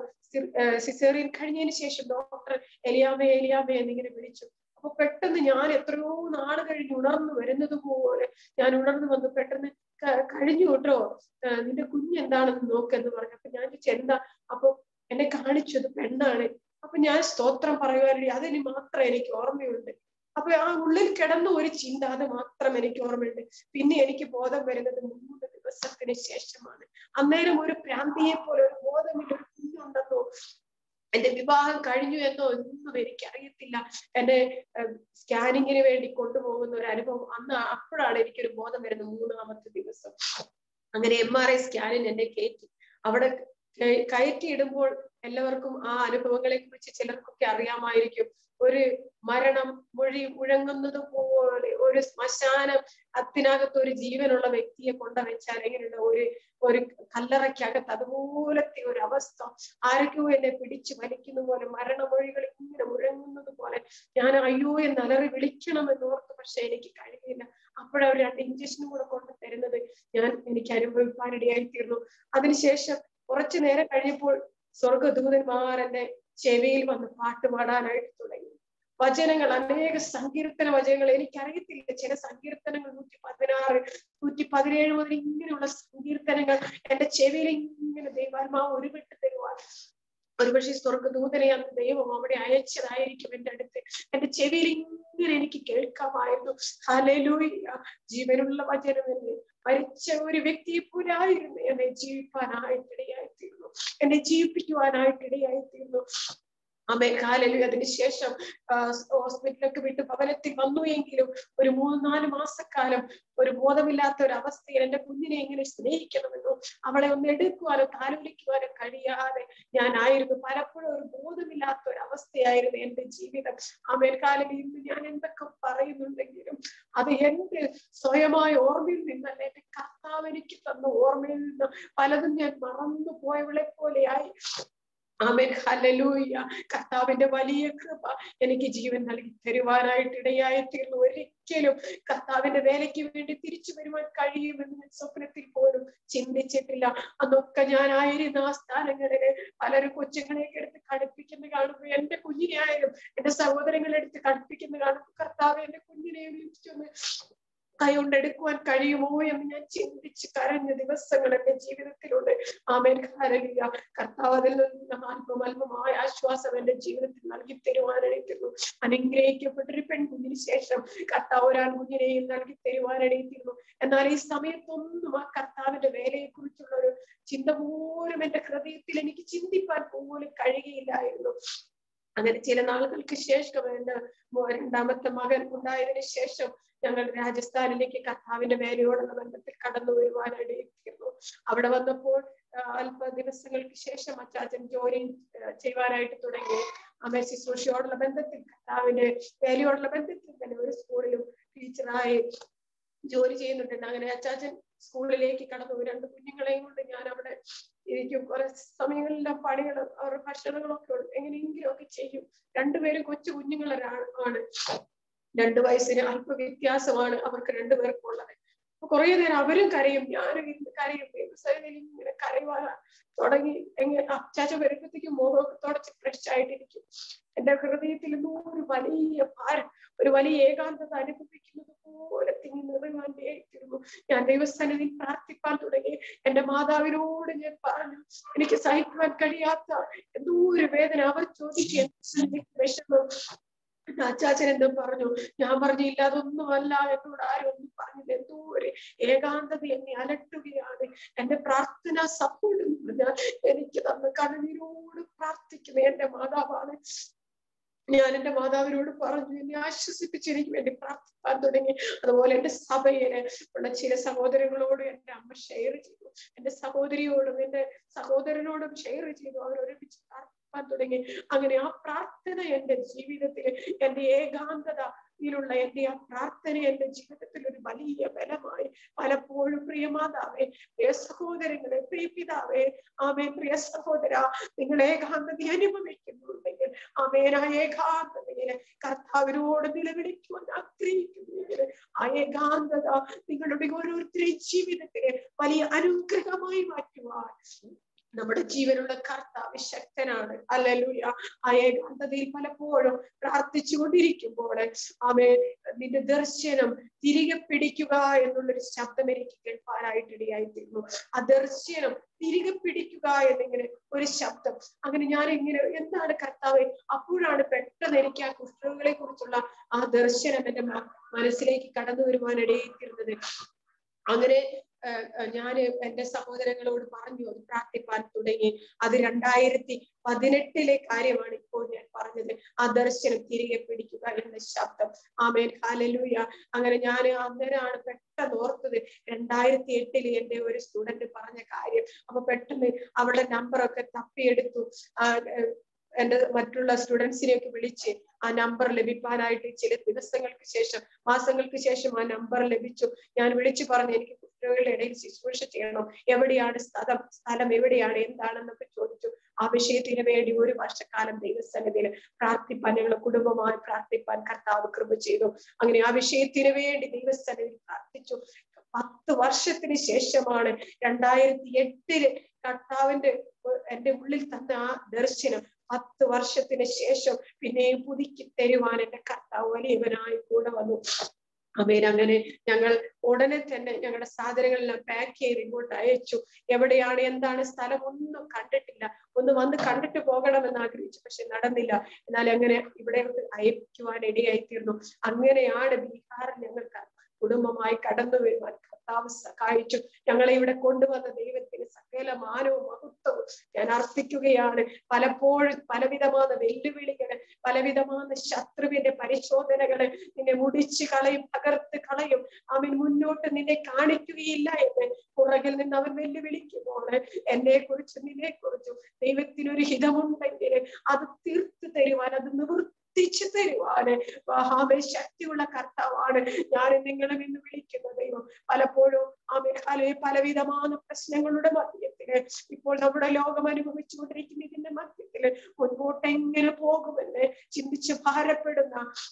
സിസേറിയൻ കഴിഞ്ഞതിന് ശേഷം ഡോക്ടർ എലിയാമേ എലിയാമേ എന്നിങ്ങനെ വിളിച്ചു അപ്പൊ പെട്ടെന്ന് ഞാൻ എത്രയോ നാള് കഴിഞ്ഞ് ഉണർന്നു വരുന്നത് പോലെ ഞാൻ ഉണർന്നു വന്നു പെട്ടെന്ന് കഴിഞ്ഞു കേട്ടോ നിന്റെ കുഞ്ഞ് എന്താണെന്ന് നോക്കെന്ന് പറഞ്ഞു അപ്പൊ ഞാൻ ചോദിച്ചു എന്താ അപ്പൊ എന്നെ കാണിച്ചത് പെണ്ണാണ് അപ്പൊ ഞാൻ സ്തോത്രം പറയുവാനില്ല അതിന് മാത്രം എനിക്ക് ഓർമ്മയുണ്ട് അപ്പൊ ആ ഉള്ളിൽ കിടന്ന ഒരു ചിന്ത അത് മാത്രം എനിക്ക് ഓർമ്മയുണ്ട് പിന്നെ എനിക്ക് ബോധം വരുന്നത് മൂന്ന് ദിവസത്തിന് ശേഷമാണ് അന്നേരം ഒരു പ്രാന്തിയെ പോലെ ഒരു ബോധമില്ല ഒരു കുഞ്ഞുണ്ടെന്നോ എന്റെ വിവാഹം കഴിഞ്ഞു എന്നോ ഒന്നും എനിക്കറിയത്തില്ല എന്നെ സ്കാനിങ്ങിന് വേണ്ടി കൊണ്ടുപോകുന്ന ഒരു അനുഭവം അന്ന് അപ്പോഴാണ് എനിക്കൊരു ബോധം വരുന്നത് മൂന്നാമത്തെ ദിവസം അങ്ങനെ എം ആർ ഐ സ്കാനിന് എന്നെ കയറ്റി അവിടെ കയറ്റി ഇടുമ്പോൾ എല്ലാവർക്കും ആ അനുഭവങ്ങളെ കുറിച്ച് ചിലർക്കൊക്കെ അറിയാമായിരിക്കും ഒരു മരണം മൊഴി മുഴങ്ങുന്നത് പോലെ ഒരു ശ്മശാനം അതിനകത്ത് ഒരു ജീവനുള്ള വ്യക്തിയെ കൊണ്ടുവച്ചാൽ എങ്ങനെയുള്ള ഒരു ഒരു കല്ലറയ്ക്കകത്ത് അതുപോലത്തെ ഒരു അവസ്ഥ ആരൊക്കെയോ എന്നെ പിടിച്ചു വലിക്കുന്ന പോലെ മരണമൊഴികൾ ഇങ്ങനെ മുഴങ്ങുന്നത് പോലെ ഞാൻ അയ്യോ എന്ന് അലറി വിളിക്കണമെന്ന് ഓർത്ത് പക്ഷെ എനിക്ക് കഴിയില്ല അപ്പോഴവർ രണ്ട് ഇഞ്ചക്ഷനും കൂടെ കൊണ്ട് തരുന്നത് ഞാൻ എനിക്ക് അനുഭവിക്കാനിടയായി തീർന്നു അതിനുശേഷം കുറച്ചു നേരം കഴിഞ്ഞപ്പോൾ സ്വർഗദൂതന്മാർ എന്റെ ചെവിയിൽ വന്ന് പാട്ട് പാടാനായിട്ട് തുടങ്ങി വചനങ്ങൾ അനേക സങ്കീർത്തന വചനങ്ങൾ എനിക്കറിയത്തില്ല ചില സങ്കീർത്തനങ്ങൾ നൂറ്റി പതിനാറ് നൂറ്റി പതിനേഴ് മുതൽ ഇങ്ങനെയുള്ള സങ്കീർത്തനങ്ങൾ എന്റെ ചെവിയിൽ ഇങ്ങനെ ദൈവാത്മാവ് ഉരുവിട്ട് തരുവാൻ ഒരുപക്ഷെ സ്വർഗദൂതനെ അന്ന് ദൈവം അവിടെ അയച്ചതായിരിക്കും എന്റെ അടുത്ത് എന്റെ ചെവിയിൽ ഇങ്ങനെ എനിക്ക് കേൾക്കാമായിരുന്നു ഹലലൂയ ജീവനുള്ള വചനം എന്ന് മരിച്ച ഒരു വ്യക്തിയെ പോലായിരുന്നു എന്നെ ജീവിപ്പാനായിട്ടിടയായിത്തീർന്നു എന്നെ ജീവിപ്പിക്കുവാനായിട്ടിടയായിത്തീർന്നു അമ്മേ കാലലു അതിനുശേഷം ഹോസ്പിറ്റലൊക്കെ വിട്ട് ഭവനത്തിൽ വന്നു എങ്കിലും ഒരു മൂന്ന് നാല് മാസക്കാലം ഒരു ബോധമില്ലാത്ത ഒരു അവസ്ഥയിൽ എന്റെ കുഞ്ഞിനെ എങ്ങനെ സ്നേഹിക്കണമെന്നോ അവളെ ഒന്ന് എടുക്കുവാനോ താലോലിക്കുവാനോ കഴിയാതെ ഞാനായിരുന്നു പലപ്പോഴും ഒരു ബോധമില്ലാത്ത ഒരു അവസ്ഥയായിരുന്നു എന്റെ ജീവിതം അമേരിക്കാലിൽ ഇന്ന് ഞാൻ എന്തൊക്കെ പറയുന്നുണ്ടെങ്കിലും അത് എന്റെ സ്വയമായ ഓർമ്മയിൽ നിന്നല്ല എന്റെ കർത്താവ് എനിക്ക് തന്ന ഓർമ്മയിൽ നിന്ന് പലതും ഞാൻ മറന്നു പോയവളെ പോലെയായി ആമേൻ ഹലലൂയ കർത്താവിന്റെ വലിയ കൃപ എനിക്ക് ജീവൻ നൽകി തരുവാനായിട്ട് ഇടയായി തീർന്നു ഒരിക്കലും കർത്താവിന്റെ വേലയ്ക്ക് വേണ്ടി തിരിച്ചു വരുവാൻ കഴിയുമെന്ന് ഞാൻ സ്വപ്നത്തിൽ പോലും ചിന്തിച്ചിട്ടില്ല അന്നൊക്കെ ഞാനായിരുന്ന ആ സ്ഥാനങ്ങളില് പലരും കൊച്ചുങ്ങളെയൊക്കെ എടുത്ത് കടുപ്പിക്കുന്ന കാണുമ്പോൾ എന്റെ കുഞ്ഞിനെ ആയാലും എന്റെ സഹോദരങ്ങളെ എടുത്ത് കടുപ്പിക്കുന്ന കാണുമ്പോൾ കർത്താവ് എന്റെ കുഞ്ഞിനെ ഒന്ന് കൈകൊണ്ടെടുക്കുവാൻ കഴിയുമോ എന്ന് ഞാൻ ചിന്തിച്ച് കരഞ്ഞ ദിവസങ്ങൾ എന്റെ ജീവിതത്തിലുണ്ട് ആമേൻ ഹല്ലേലൂയ കർത്താവ് അതിൽ നിന്ന് അല്പമല്പമായ ആശ്വാസം എന്റെ ജീവിതത്തിൽ നൽകി തരുവാനെടുത്തിരുന്നു അനുഗ്രഹിക്കപ്പെട്ടൊരു പെൺകുഞ്ഞിന് ശേഷം കർത്താവ് ഒരു ആൺകുഞ്ഞിനെയും നൽകി തരുവാനെടുത്തിരുന്നു എന്നാൽ ഈ സമയത്തൊന്നും ആ കർത്താവിന്റെ വേലയെ കുറിച്ചുള്ള ഒരു ചിന്ത പോലും എന്റെ ഹൃദയത്തിൽ എനിക്ക് ചിന്തിപ്പാൻ പോലും കഴിയുകയില്ലായിരുന്നു അങ്ങനെ ചില നാളുകൾക്ക് ശേഷം എന്റെ മോ- രണ്ടാമത്തെ മകൻ ഉണ്ടായതിനു ശേഷം ഞങ്ങൾ രാജസ്ഥാനിലേക്ക് കർത്താവിന്റെ വേലയോടുള്ള ബന്ധത്തിൽ കടന്നു വരുവാനിടയിരിക്കുന്നു അവിടെ വന്നപ്പോൾ ആ, അല്പ ദിവസങ്ങൾക്ക് ശേഷം അച്ചാച്ചൻ ജോലി ആ, ചെയ്യുവാനായിട്ട് തുടങ്ങി അമ്മ ശുശ്രൂഷയോടുള്ള ബന്ധത്തിൽ കർത്താവിന്റെ വേലയോടുള്ള ബന്ധത്തിൽ തന്നെ ഒരു സ്കൂളിലും ടീച്ചറായി ജോലി ചെയ്യുന്നുണ്ട് അങ്ങനെ അച്ചാച്ചൻ സ്കൂളിലേക്ക് കടന്നു പോയി. രണ്ട് കുഞ്ഞുങ്ങളെയും കൊണ്ട് ഞാൻ അവിടെ ഇരിക്കും കുറെ സമയങ്ങളിലെ പണികളും അവരുടെ ഭക്ഷണങ്ങളൊക്കെ ഉണ്ട് എങ്ങനെയെങ്കിലും ഒക്കെ ചെയ്യും രണ്ടുപേരും കൊച്ചു കുഞ്ഞുങ്ങളാണ് ആണ് രണ്ടു വയസ്സിന് അല്പ വ്യത്യാസമാണ് അവർക്ക് രണ്ടുപേർക്കും ഉള്ളത് അപ്പൊ കുറെ നേരം അവരും കരയും ഞാനും ഇരുന്ന് കരയും ദൈവസേനയിൽ ഇങ്ങനെ കരയുവാൻ തുടങ്ങി എങ്ങനെ അച്ചാച്ച വരുമ്പത്തേക്കും മുഖമൊക്കെ തുടച്ച് ഫ്രഷ് ആയിട്ടിരിക്കും എന്റെ ഹൃദയത്തിൽ എന്തോ ഒരു വലിയ ഭാരം ഒരു വലിയ ഏകാന്തത അനുഭവിക്കുന്നത് പോലെ തിങ്ങി നിറയുവാൻ വേണ്ടിയിരുന്നു ഞാൻ ദൈവസന്നിധിയിൽ പ്രാർത്ഥിപ്പാൻ തുടങ്ങി എന്റെ മാതാവിനോട് ഞാൻ പറഞ്ഞു എനിക്ക് സഹിക്കുവാൻ കഴിയാത്ത എന്തോ ഒരു വേദന അവർ ചോദിക്കുക വിഷമം എന്റെ അച്ചാച്ചൻ എന്തോ പറഞ്ഞു ഞാൻ പറഞ്ഞു ഇല്ല അതൊന്നുമല്ല എന്നോട് ആരും ഒന്നും പറഞ്ഞില്ല എന്തോ ഒരു ഏകാന്തത എന്നെ അലട്ടുകയാണ് എന്റെ പ്രാർത്ഥന സപ്പോർട്ട് എന്ന് പറഞ്ഞാൽ എനിക്ക് തന്ന കണ്ണീരോട് പ്രാർത്ഥിക്കുന്ന എന്റെ മാതാവാണ് ഞാൻ എന്റെ മാതാവിനോട് പറഞ്ഞു എന്നെ ആശ്വസിപ്പിച്ച് എനിക്ക് വേണ്ടി പ്രാർത്ഥിക്കാൻ തുടങ്ങി അതുപോലെ എന്റെ സഭയില് ഉള്ള ചില സഹോദരങ്ങളോടും എന്റെ അമ്മ ഷെയർ ചെയ്തു എന്റെ സഹോദരിയോടും എന്റെ സഹോദരനോടും ഷെയർ ചെയ്തു അവർ ഒരുമിച്ച് പ്രാർത്ഥിക്കാൻ തുടങ്ങി അങ്ങനെ ആ പ്രാർത്ഥന എന്റെ ജീവിതത്തിൽ എന്റെ ഏകാന്തതയിലുള്ള എന്റെ ആ പ്രാർത്ഥന എന്റെ ജീവിതത്തിൽ ഒരു വലിയ ബലമായി പലപ്പോഴും പ്രിയമാതാവേ പ്രിയ സഹോദരങ്ങളെ പ്രിയ പിതാവേ ആമേ പ്രിയ സഹോദര നിങ്ങൾ ഏകാന്തത അനുഭവിക്കുന്നുണ്ടെങ്കിൽ ആമേൻ ആ ഏകാന്തതയില് കർത്താവിനോട് നിലവിളിക്കുവാൻ ആഗ്രഹിക്കുന്നെങ്കിൽ ആ ഏകാന്തത നിങ്ങളുടെ ഓരോരുത്തരുടെയും ജീവിതത്തിലെ വലിയ അനുഗ്രഹമായി മാറ്റുവാൻ നമ്മുടെ ജീവനുള്ള കർത്താവ് ശക്തനാണ് അല്ലൂയ ആ ഏകാന്തതയിൽ പലപ്പോഴും പ്രാർത്ഥിച്ചു കൊണ്ടിരിക്കുമ്പോൾ ആമേ നിന്റെ ദർശനം തിരികെ പിടിക്കുക എന്നുള്ളൊരു ശബ്ദം എനിക്ക് കേൾപ്പാനായിട്ട് ഇടയായിത്തീരുന്നു ആ ദർശനം തിരികെ പിടിക്കുക എന്നിങ്ങനെ ഒരു ശബ്ദം അങ്ങനെ ഞാൻ ഇങ്ങനെ എന്താണ് കർത്താവ് അപ്പോഴാണ് പെട്ടെന്ന് എനിക്ക് ആ കുഷ്ഠങ്ങളെ കുറിച്ചുള്ള ആ ദർശനം എന്റെ മ- മനസ്സിലേക്ക് കടന്നു വരുവാനിടയായിത്തീരുന്നത് അങ്ങനെ ഞാൻ എന്റെ സഹോദരങ്ങളോട് പറഞ്ഞു അത് പ്രാർത്ഥിപ്പാൻ തുടങ്ങി അത് രണ്ടായിരത്തി പതിനെട്ടിലെ കാര്യമാണ് ഇപ്പോൾ ഞാൻ പറഞ്ഞത് ആ ദർശനം തിരികെ പിടിക്കുക എന്ന ശബ്ദം ആമേൻ ഹാലലൂയ അങ്ങനെ ഞാൻ അന്നേരമാണ് പെട്ടെന്ന് ഓർത്തത് രണ്ടായിരത്തി എട്ടില് എന്റെ ഒരു സ്റ്റുഡന്റ് പറഞ്ഞ കാര്യം അപ്പൊ പെട്ടെന്ന് അവളുടെ നമ്പറൊക്കെ തപ്പിയെടുത്തു ആ ഏഹ് എന്റെ മറ്റുള്ള സ്റ്റുഡൻസിനെയൊക്കെ വിളിച്ച് ആ നമ്പർ ലഭിക്കാനായിട്ട് ചില ദിവസങ്ങൾക്ക് ശേഷം മാസങ്ങൾക്ക് ശേഷം ആ നമ്പർ ലഭിച്ചു ഞാൻ വിളിച്ചു പറഞ്ഞു എനിക്ക് കുട്ടികളുടെ ഇടയിൽ ശുശ്രൂഷ ചെയ്യണം എവിടെയാണ് സ്ഥലം സ്ഥലം എവിടെയാണ് എന്താണെന്നൊക്കെ ചോദിച്ചു ആ വിഷയത്തിന് വേണ്ടി ഒരു വർഷക്കാലം ദൈവസന്നിധിയിൽ പ്രാർത്ഥിപ്പാൻ ഞങ്ങൾ കുടുംബമായി പ്രാർത്ഥിപ്പാൻ കർത്താവ് കൃപ ചെയ്തു അങ്ങനെ ആ വിഷയത്തിന് വേണ്ടി ദൈവസന്നിധിയിൽ പ്രാർത്ഥിച്ചു പത്ത് വർഷത്തിന് ശേഷമാണ് രണ്ടായിരത്തി എട്ടില് കർത്താവിന്റെ എന്റെ ഉള്ളിൽ തന്ന ആ ദർശനം പത്ത് വർഷത്തിന് ശേഷം പിന്നെയും പുതുക്കി തരുവാൻ എന്റെ കർത്താവ് വലിയവനായി കൂടെ വന്നു അമേൻ അങ്ങനെ ഞങ്ങൾ ഉടനെ തന്നെ ഞങ്ങളുടെ സാധനങ്ങളെല്ലാം പാക്ക് ചെയ്ത് ഇങ്ങോട്ട് അയച്ചു എവിടെയാണ് എന്താണ് സ്ഥലം ഒന്നും കണ്ടിട്ടില്ല ഒന്ന് വന്ന് കണ്ടിട്ട് പോകണമെന്ന് ആഗ്രഹിച്ചു പക്ഷെ നടന്നില്ല എന്നാൽ അങ്ങനെ ഇവിടെ അയക്കുവാൻ ഇടയായിത്തീർന്നു അങ്ങനെയാണ് ബീഹാറിൽ ഞങ്ങൾക്ക് കുടുംബമായി കടന്നു വരുവാൻ കർത്താവ് സഹായിച്ചു ഞങ്ങളെ ഇവിടെ കൊണ്ടുവന്ന ദൈവത്തിന് സകല മാനവും മഹത്വവും ഞാൻ അർപ്പിക്കുകയാണ് പലപ്പോഴും പലവിധமான വെല്ലുവിളികള് പലവിധமான ശത്രുവിന്റെ പരിശോധനകള് നിന്നെ മുടിച്ചു കളയും തകർത്ത് കളയും അവൻ മുന്നോട്ട് നിന്നെ കാണിക്കുകയില്ല എന്ന് പുറകിൽ നിന്ന് അവൻ വെല്ലുവിളിക്കുമ്പോൾ എന്നെ കുറിച്ചും നിന്നെ കുറിച്ചും ദൈവത്തിനൊരു ഹിതമുണ്ടെങ്കിൽ അത് തീർത്തു തരുവാൻ അത് നിവൃത്തി എത്തിച്ചു തരുവാന് മഹാമേ ശക്തിയുള്ള കർത്താവാണ് ഞാൻ നിങ്ങളും ഇന്ന് വിളിക്കുന്ന ദൈവം പലപ്പോഴും ആ മേഘാലയെ പലവിധமான പ്രശ്നങ്ങളുടെ മധ്യത്തില് ഇപ്പോൾ നമ്മുടെ ലോകം അനുഭവിച്ചുകൊണ്ടിരിക്കുന്ന ഇതിന്റെ മധ്യത്തില് മുൻപോട്ട് എങ്ങനെ പോകുമെന്ന് ചിന്തിച്ച് ഭാരപ്പെടുന്ന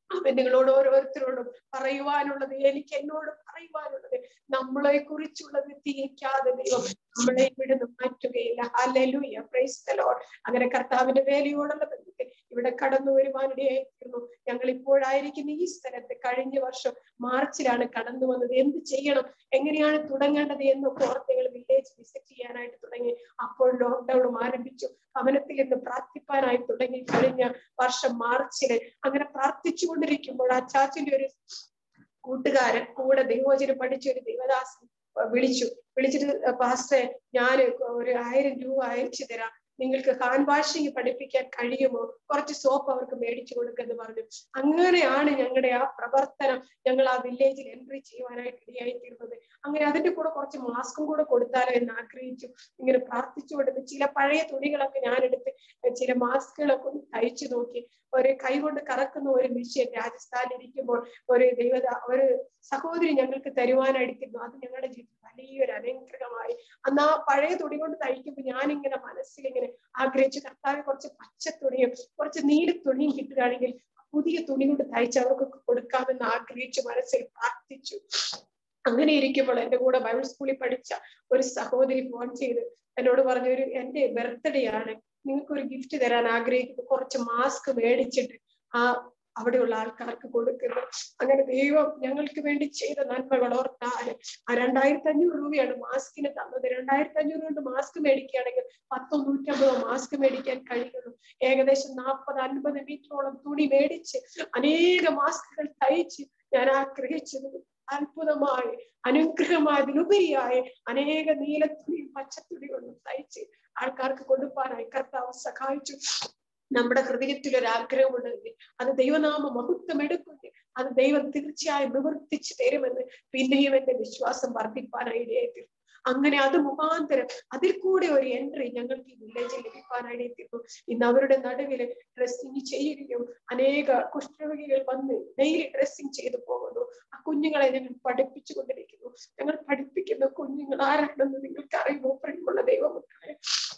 അവൻ നിങ്ങളോട് ഓരോരുത്തരോടും പറയുവാനുള്ളത് എനിക്ക് എന്നോട് പറയുവാനുള്ളത് നമ്മളെ കുറിച്ചുള്ളത് തിരിക്കാതെ ദൈവം നമ്മളെ ഇവിടുന്ന് മാറ്റുകയില്ല ഹല്ലേലൂയ പ്രൈസ് ദ ലോർഡ് അങ്ങനെ കർത്താവിന്റെ വേലയോടുള്ള ബന്ധത്തിൽ ഇവിടെ കടന്നു വരുവാനിടയായിരുന്നു ഞങ്ങൾ ഇപ്പോഴായിരിക്കുന്ന ഈ സ്ഥലത്ത് കഴിഞ്ഞ വർഷം മാർച്ചിലാണ് കടന്നു വന്നത് എന്ത് ചെയ്യണം എങ്ങനെയാണ് തുടങ്ങേണ്ടത് എന്നൊക്കെ ഓർത്ത് ഞങ്ങൾ വില്ലേജ് വിസിറ്റ് ചെയ്യാനായിട്ട് തുടങ്ങി അപ്പോൾ ലോക്ക്ഡൌണും ആരംഭിച്ചു ഭവനത്തിൽ നിന്ന് പ്രാർത്ഥിപ്പാനായി തുടങ്ങി കഴിഞ്ഞ വർഷം മാർച്ചില് അങ്ങനെ പ്രാർത്ഥിച്ചു കൊണ്ടിരിക്കുമ്പോൾ ആ ചാച്ചിന്റെ ഒരു കൂട്ടുകാരൻ കൂടെ ദൈവോചനം പഠിച്ച ഒരു ദൈവദാസൻ വിളിച്ചു വിളിച്ചിട്ട് പാസ്റ്റേ ഞാൻ ഒരു ആയിരം രൂപ അയച്ചു തരാം നിങ്ങൾക്ക് ഹാൻഡ് വാഷിംഗ് പഠിപ്പിക്കാൻ കഴിയുമോ കുറച്ച് സോപ്പ് അവർക്ക് മേടിച്ചു കൊടുക്കെന്ന് പറഞ്ഞു അങ്ങനെയാണ് ഞങ്ങളുടെ ആ പ്രവർത്തനം ഞങ്ങൾ ആ വില്ലേജിൽ എൻട്രി ചെയ്യുവാനായിട്ട് ഇടയായി തീർന്നത് അങ്ങനെ അതിന്റെ കൂടെ കുറച്ച് മാസ്കും കൂടെ കൊടുത്താലോ എന്ന് ആഗ്രഹിച്ചു ഇങ്ങനെ പ്രാർത്ഥിച്ചു കൊടുത്ത് ചില പഴയ തുണികളൊക്കെ ഞാൻ എടുത്ത് ചില മാസ്കുകളൊക്കെ ഒന്ന് തയ്ച്ചു നോക്കി ഒരു കൈ കൊണ്ട് കറക്കുന്ന ഒരു മിഷ്യൻ രാജസ്ഥാനിൽ ഇരിക്കുമ്പോൾ ഒരു ദൈവത ഒരു സഹോദരി ഞങ്ങൾക്ക് തരുവാനായിരിക്കുന്നു അത് ഞങ്ങളുടെ ജീവിതത്തിൽ വലിയൊരു അനുഗ്രഹമായി അന്ന് ആ പഴയ തുണി കൊണ്ട് തയ്ക്കുമ്പോൾ ഞാനിങ്ങനെ മനസ്സിൽ ഇങ്ങനെ ആഗ്രഹിച്ചു കർത്താവ് കുറച്ച് പച്ച തുണിയും കുറച്ച് നീല തുണിയും കിട്ടുകയാണെങ്കിൽ പുതിയ തുണി കൊണ്ട് തയ്ച്ച് അവർക്കൊക്കെ കൊടുക്കാമെന്ന് ആഗ്രഹിച്ചു മനസ്സിൽ പ്രാർത്ഥിച്ചു അങ്ങനെ ഇരിക്കുമ്പോൾ എന്റെ കൂടെ ബൈബിൾ സ്കൂളിൽ പഠിച്ച ഒരു സഹോദരി ഫോൺ ചെയ്ത് എന്നോട് പറഞ്ഞു ഒരു എന്റെ ബർത്ത്ഡേ ആണ് നിങ്ങൾക്ക് ഒരു ഗിഫ്റ്റ് തരാൻ ആഗ്രഹിക്കുന്നു കുറച്ച് മാസ്ക് മേടിച്ചിട്ട് ആ അവിടെയുള്ള ആൾക്കാർക്ക് കൊടുക്കുന്നു അങ്ങനെ ദൈവം ഞങ്ങൾക്ക് വേണ്ടി ചെയ്ത നന്മകൾ ഓർത്താല് ആ രണ്ടായിരത്തി അഞ്ഞൂറ് രൂപയാണ് മാസ്കിന് തന്നത് രണ്ടായിരത്തി അഞ്ഞൂറ് കൊണ്ട് മാസ്ക് മേടിക്കുകയാണെങ്കിൽ പത്തോ നൂറ്റമ്പതോ മാസ്ക് മേടിക്കാൻ കഴിയുള്ളൂ ഏകദേശം നാൽപ്പത് അൻപത് മീറ്ററോളം തുണി മേടിച്ച് അനേക മാസ്കുകൾ തയ്ച്ച് ഞാൻ ആഗ്രഹിച്ചത് അത്ഭുതമായി അനുഗ്രഹമായതിലുപരിയായി അനേക നീലത്തുണിയും പച്ചത്തുണികളും തയ്ച്ച് ആൾക്കാർക്ക് കൊടുപ്പാനായി കർത്താവ് സഹായിച്ചു നമ്മുടെ ഹൃദയത്തിൽ ഒരു ആഗ്രഹമുണ്ടെങ്കിൽ അത് ദൈവനാമ മഹത്വം എടുക്കുമെങ്കിൽ അത് ദൈവം തീർച്ചയായും നിവർത്തിച്ചു തരുമെന്ന് പിന്നെയും എന്റെ വിശ്വാസം വർദ്ധിപ്പാനായി ഇടയായി അങ്ങനെ അത് മുഖാന്തരം അതിൽ കൂടെ ഒരു എൻട്രി ഞങ്ങൾക്ക് ഈ വില്ലേജിൽ ലഭിക്കാനായി തീർന്നു ഇന്ന് അവരുടെ നടുവിൽ ഡ്രസ്സിങ് ചെയ്യുകയും അനേക കുഷ്ഠരോഗികൾ വന്ന് ഡെയിലി ഡ്രസ്സിങ് ചെയ്തു പോകുന്നു ആ കുഞ്ഞുങ്ങളെ ഞങ്ങൾ പഠിപ്പിച്ചു കൊണ്ടിരിക്കുന്നു ഞങ്ങൾ പഠിപ്പിക്കുന്ന കുഞ്ഞുങ്ങൾ ആരാണെന്ന് നിങ്ങൾക്ക് അറിയുമോ പ്രിയമുള്ള ദൈവമക്കളെ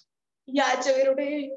യാചകരുടെയും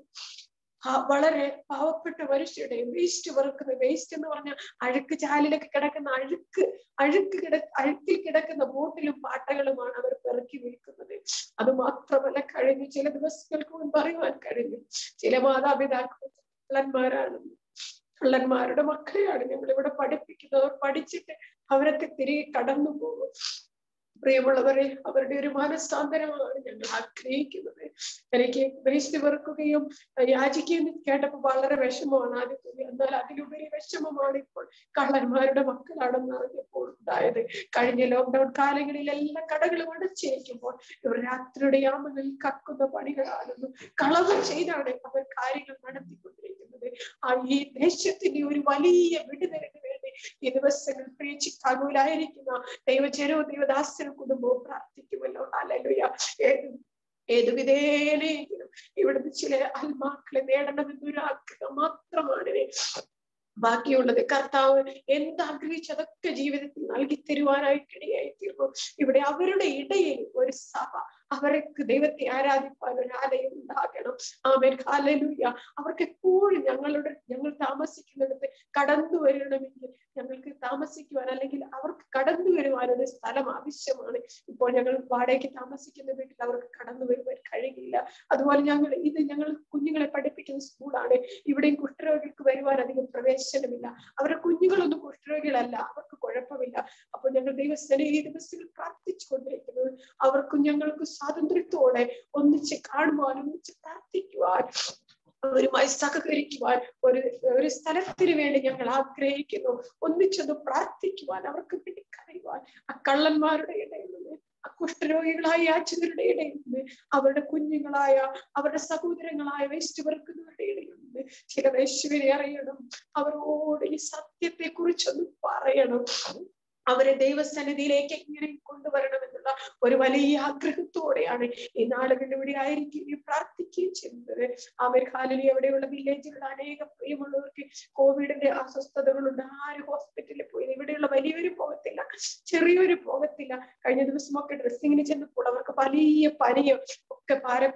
വളരെ പാവപ്പെട്ട മനുഷ്യരുടെയും വേസ്റ്റ് വെറുക്കുന്ന വേസ്റ്റ് എന്ന് പറഞ്ഞാൽ അഴുക്ക് ചാലിലൊക്കെ കിടക്കുന്ന അഴുക്ക് അഴുക്ക് കിട അഴുക്കിൽ കിടക്കുന്ന ബോട്ടിലും പാട്ടകളുമാണ് അവർ പെറുക്കി വിൽക്കുന്നത് അത് മാത്രമല്ല കഴിഞ്ഞു ചില ദിവസങ്ങൾക്ക് മുൻപ് അറിയുവാൻ കഴിഞ്ഞു ചില മാതാപിതാക്കൾ കള്ളന്മാരാണ് കള്ളന്മാരുടെ മക്കളെയാണ് ഞങ്ങൾ ഇവിടെ പഠിപ്പിക്കുന്നത് അവർ പഠിച്ചിട്ട് അവരൊക്കെ തിരികെ കടന്നു പോകും പ്രിയമുള്ളവരെ അവരുടെ ഒരു മനസ്സാന്തരമാണ് ഞങ്ങൾ ആഗ്രഹിക്കുന്നത് എനിക്ക് വേസ്റ്റ് വെറുക്കുകയും യാചിക്കുകയും കേട്ടപ്പോൾ വളരെ വിഷമമാണ് ആദ്യം എന്നാൽ അതിലുപരി വിഷമമാണ് ഇപ്പോൾ കള്ളന്മാരുടെ മക്കളാണെന്ന് അറിഞ്ഞപ്പോൾ ഉണ്ടായത് കഴിഞ്ഞ ലോക്ക്ഡൌൺ കാലങ്ങളിൽ എല്ലാ കടകളും അടച്ചിരിക്കുമ്പോൾ ഇവർ രാത്രിയുടെ യാമങ്ങളിൽ കക്കുന്ന പണികളാണെന്നും കളവ് ചെയ്താണ് അവർ കാര്യങ്ങൾ നടത്തിക്കൊണ്ടിരിക്കുന്നത് ആ ഈ ദേശത്തിന്റെ ഒരു വലിയ വിടുതലിന് വേണ്ടി ഈ ദിവസങ്ങൾ പ്രിയ ചിക്കാഗോയിലായിരിക്കുന്ന ദൈവജനവും ദൈവദാസനും കുടുംബവും പ്രാർത്ഥിക്കുമല്ലോ അല്ലല്ലുയ ഏത് ഏതു വിധേനയെങ്കിലും ഇവിടുന്ന് ചില ആത്മാക്കളെ നേടണമെന്നൊരു ആഗ്രഹം മാത്രമാണ് ബാക്കിയുള്ളത് കർത്താവ് എന്താഗ്രഹിച്ചു അതൊക്കെ ജീവിതത്തിൽ നൽകി തരുവാനായിട്ട് ഇടയായി തീർന്നു ഇവിടെ അവരുടെ ഇടയിൽ ഒരു സഭ അവർക്ക് ദൈവത്തെ ആരാധിപ്പാൻ ഒരു ആലയം ഉണ്ടാകണം ആമേൻ ഹാലലൂയ അവർക്ക് എപ്പോഴും ഞങ്ങളുടെ ഞങ്ങൾ താമസിക്കുന്നിടത്ത് കടന്നു വരണമെങ്കിൽ ഞങ്ങൾക്ക് താമസിക്കുവാൻ അല്ലെങ്കിൽ അവർക്ക് കടന്നു വരുവാൻ ഒരു സ്ഥലം ആവശ്യമാണ് ഇപ്പോൾ ഞങ്ങൾ വാടകയ്ക്ക് താമസിക്കുന്ന വീട്ടിൽ അവർക്ക് കടന്നു വരുവാൻ കഴിയില്ല അതുപോലെ ഞങ്ങൾ ഇത് ഞങ്ങൾ കുഞ്ഞുങ്ങളെ പഠിപ്പിക്കുന്ന സ്കൂളാണ് ഇവിടെയും കുഷ്ഠരോഗികൾക്ക് വരുവാൻ അധികം പ്രവേശനമില്ല അവരുടെ കുഞ്ഞുങ്ങളൊന്നും കുഷ്ഠരോഗികളല്ല അവർക്ക് കുഴപ്പമില്ല അപ്പോൾ ഞങ്ങൾ ദൈവസ്ഥനെ ഈ ദിവസങ്ങൾ പ്രാർത്ഥിച്ചു കൊണ്ടിരിക്കുന്നത് അവർക്കും ഞങ്ങൾക്ക് സ്വാതന്ത്ര്യത്തോടെ ഒന്നിച്ച് കാണുവാൻ ഒന്നിച്ച് പ്രാർത്ഥിക്കുവാൻ അവരുമായി സഹകരിക്കുവാൻ ഒരു ഒരു സ്ഥലത്തിന് വേണ്ടി ഞങ്ങൾ ആഗ്രഹിക്കുന്നു ഒന്നിച്ചൊന്ന് പ്രാർത്ഥിക്കുവാൻ അവർക്ക് വേണ്ടി കരയുവാൻ ആ കള്ളന്മാരുടെ ഇടയിൽ നിന്ന് ആ കുഷ്ഠരോഗികളായ യാചകരുടെ ഇടയിൽ നിന്ന് അവരുടെ കുഞ്ഞുങ്ങളായ അവരുടെ സഹോദരങ്ങളായ വേസ്റ്റ് വെറുക്കുന്നവരുടെ ഇടയിൽ നിന്ന് ചില വേശ്യവരെ അറിയണം അവരോട് ഈ സത്യത്തെ കുറിച്ചൊന്ന് പറയണം അവരെ ദൈവസന്നിധിയിലേക്ക് എങ്ങനെ കൊണ്ടുവരണമെന്നുള്ള ഒരു വലിയ ആഗ്രഹത്തോടെയാണ് ഈ നാളുകളിൽ ഇവിടെ ആയിരിക്കുകയും പ്രാർത്ഥിക്കുകയും ചെയ്യുന്നത് അമേരിക്കാലിൽ എവിടെയുള്ള വില്ലേജിലുള്ള അനേക പ്രിയമുള്ളവർക്ക് കോവിഡിന്റെ അസ്വസ്ഥതകളുണ്ട് ആരും ഹോസ്പിറ്റലിൽ പോയി ഇവിടെയുള്ള വലിയൊരു പോകത്തില്ല ചെറിയൊരു പോകത്തില്ല കഴിഞ്ഞ ദിവസമൊക്കെ ഡ്രസ്സിങ്ങിന് ചെന്നപ്പോൾ അവർക്ക് വലിയ പനിയും ഒക്കെ ഭാരപ്പെടും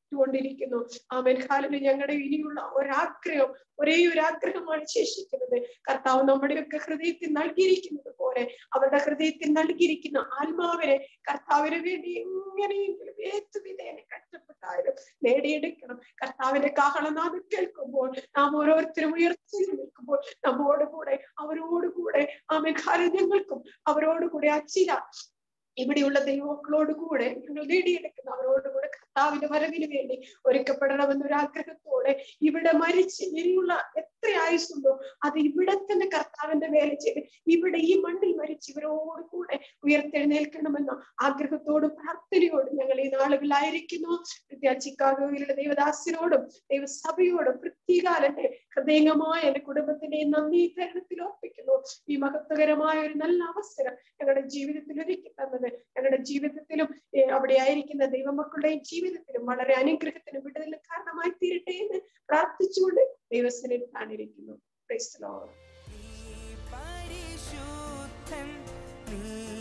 കൊണ്ടിരിക്കുന്നു ആമേൻ ഹാലിന് ഞങ്ങളുടെ ഇനിയുള്ള ഒരാഗ്രഹം ഒരേ ഒരു ആഗ്രഹമാണ് ശേഷിക്കുന്നത് കർത്താവ് നമ്മുടെയൊക്കെ ഹൃദയത്തിൽ നൽകിയിരിക്കുന്നത് പോലെ അവരുടെ ഹൃദയത്തിൽ നൽകിയിരിക്കുന്ന ആത്മാവിനെ കർത്താവിന് വേണ്ടി എങ്ങനെയെങ്കിലും ഏതുവിധേനെ കഷ്ടപ്പെട്ടാലും നേടിയെടുക്കണം കർത്താവിന്റെ കാഹളനാഥം കേൾക്കുമ്പോൾ നാം ഓരോരുത്തരും ഉയർത്തി നിൽക്കുമ്പോൾ നമ്മോട് കൂടെ അവരോട് കൂടെ ആമേൻ ഹാലിന് ഞങ്ങൾക്കും അവരോട് കൂടെ അച്ചില ഇവിടെയുള്ള ദൈവമക്കളോട് കൂടെ ഞങ്ങൾ നേടിയെടുക്കുന്ന അവരോട് കൂടെ കർത്താവിന്റെ വരവിന് വേണ്ടി ഒരുക്കപ്പെടണമെന്നൊരു ആഗ്രഹത്തോടെ ഇവിടെ മരിച്ച് ഇനിയുള്ള എത്ര ആയുസുണ്ടോ അത് ഇവിടെ തന്നെ കർത്താവിന്റെ വേല ചെയ്ത് ഇവിടെ ഈ മണ്ണിൽ മരിച്ച് ഇവരോട് കൂടെ ഉയർത്തെഴുന്നേൽക്കണമെന്ന ആഗ്രഹത്തോടും പ്രാർത്ഥനയോടും ഞങ്ങൾ ഈ നാളുകളായിരിക്കുന്നു പ്രത്യേക ചിക്കാഗോയിലുള്ള ദൈവദാസിനോടും ദൈവസഭയോടും പ്രത്യേകാലന്റെ ഹൃദയംഗമായ എന്റെ കുടുംബത്തിന്റെ നന്ദി തരണത്തിൽ ഓർപ്പിക്കുന്നു ഈ മഹത്വകരമായ ഒരു നല്ല അവസരം ഞങ്ങളുടെ ജീവിതത്തിൽ ഒരുക്കി തന്നത് ഞങ്ങളുടെ ജീവിതത്തിലും ഏർ അവിടെ ആയിരിക്കുന്ന ദൈവമക്കളുടെയും ജീവിതത്തിലും വളരെ അനുഗ്രഹത്തിനും വിടുതലിന് കാരണമായി തീരട്ടെ എന്ന് പ്രാർത്ഥിച്ചുകൊണ്ട് ദൈവസ്ഥനിൽ താണിരിക്കുന്നു Praise the Lord. നീ പരിശുദ്ധൻ നീ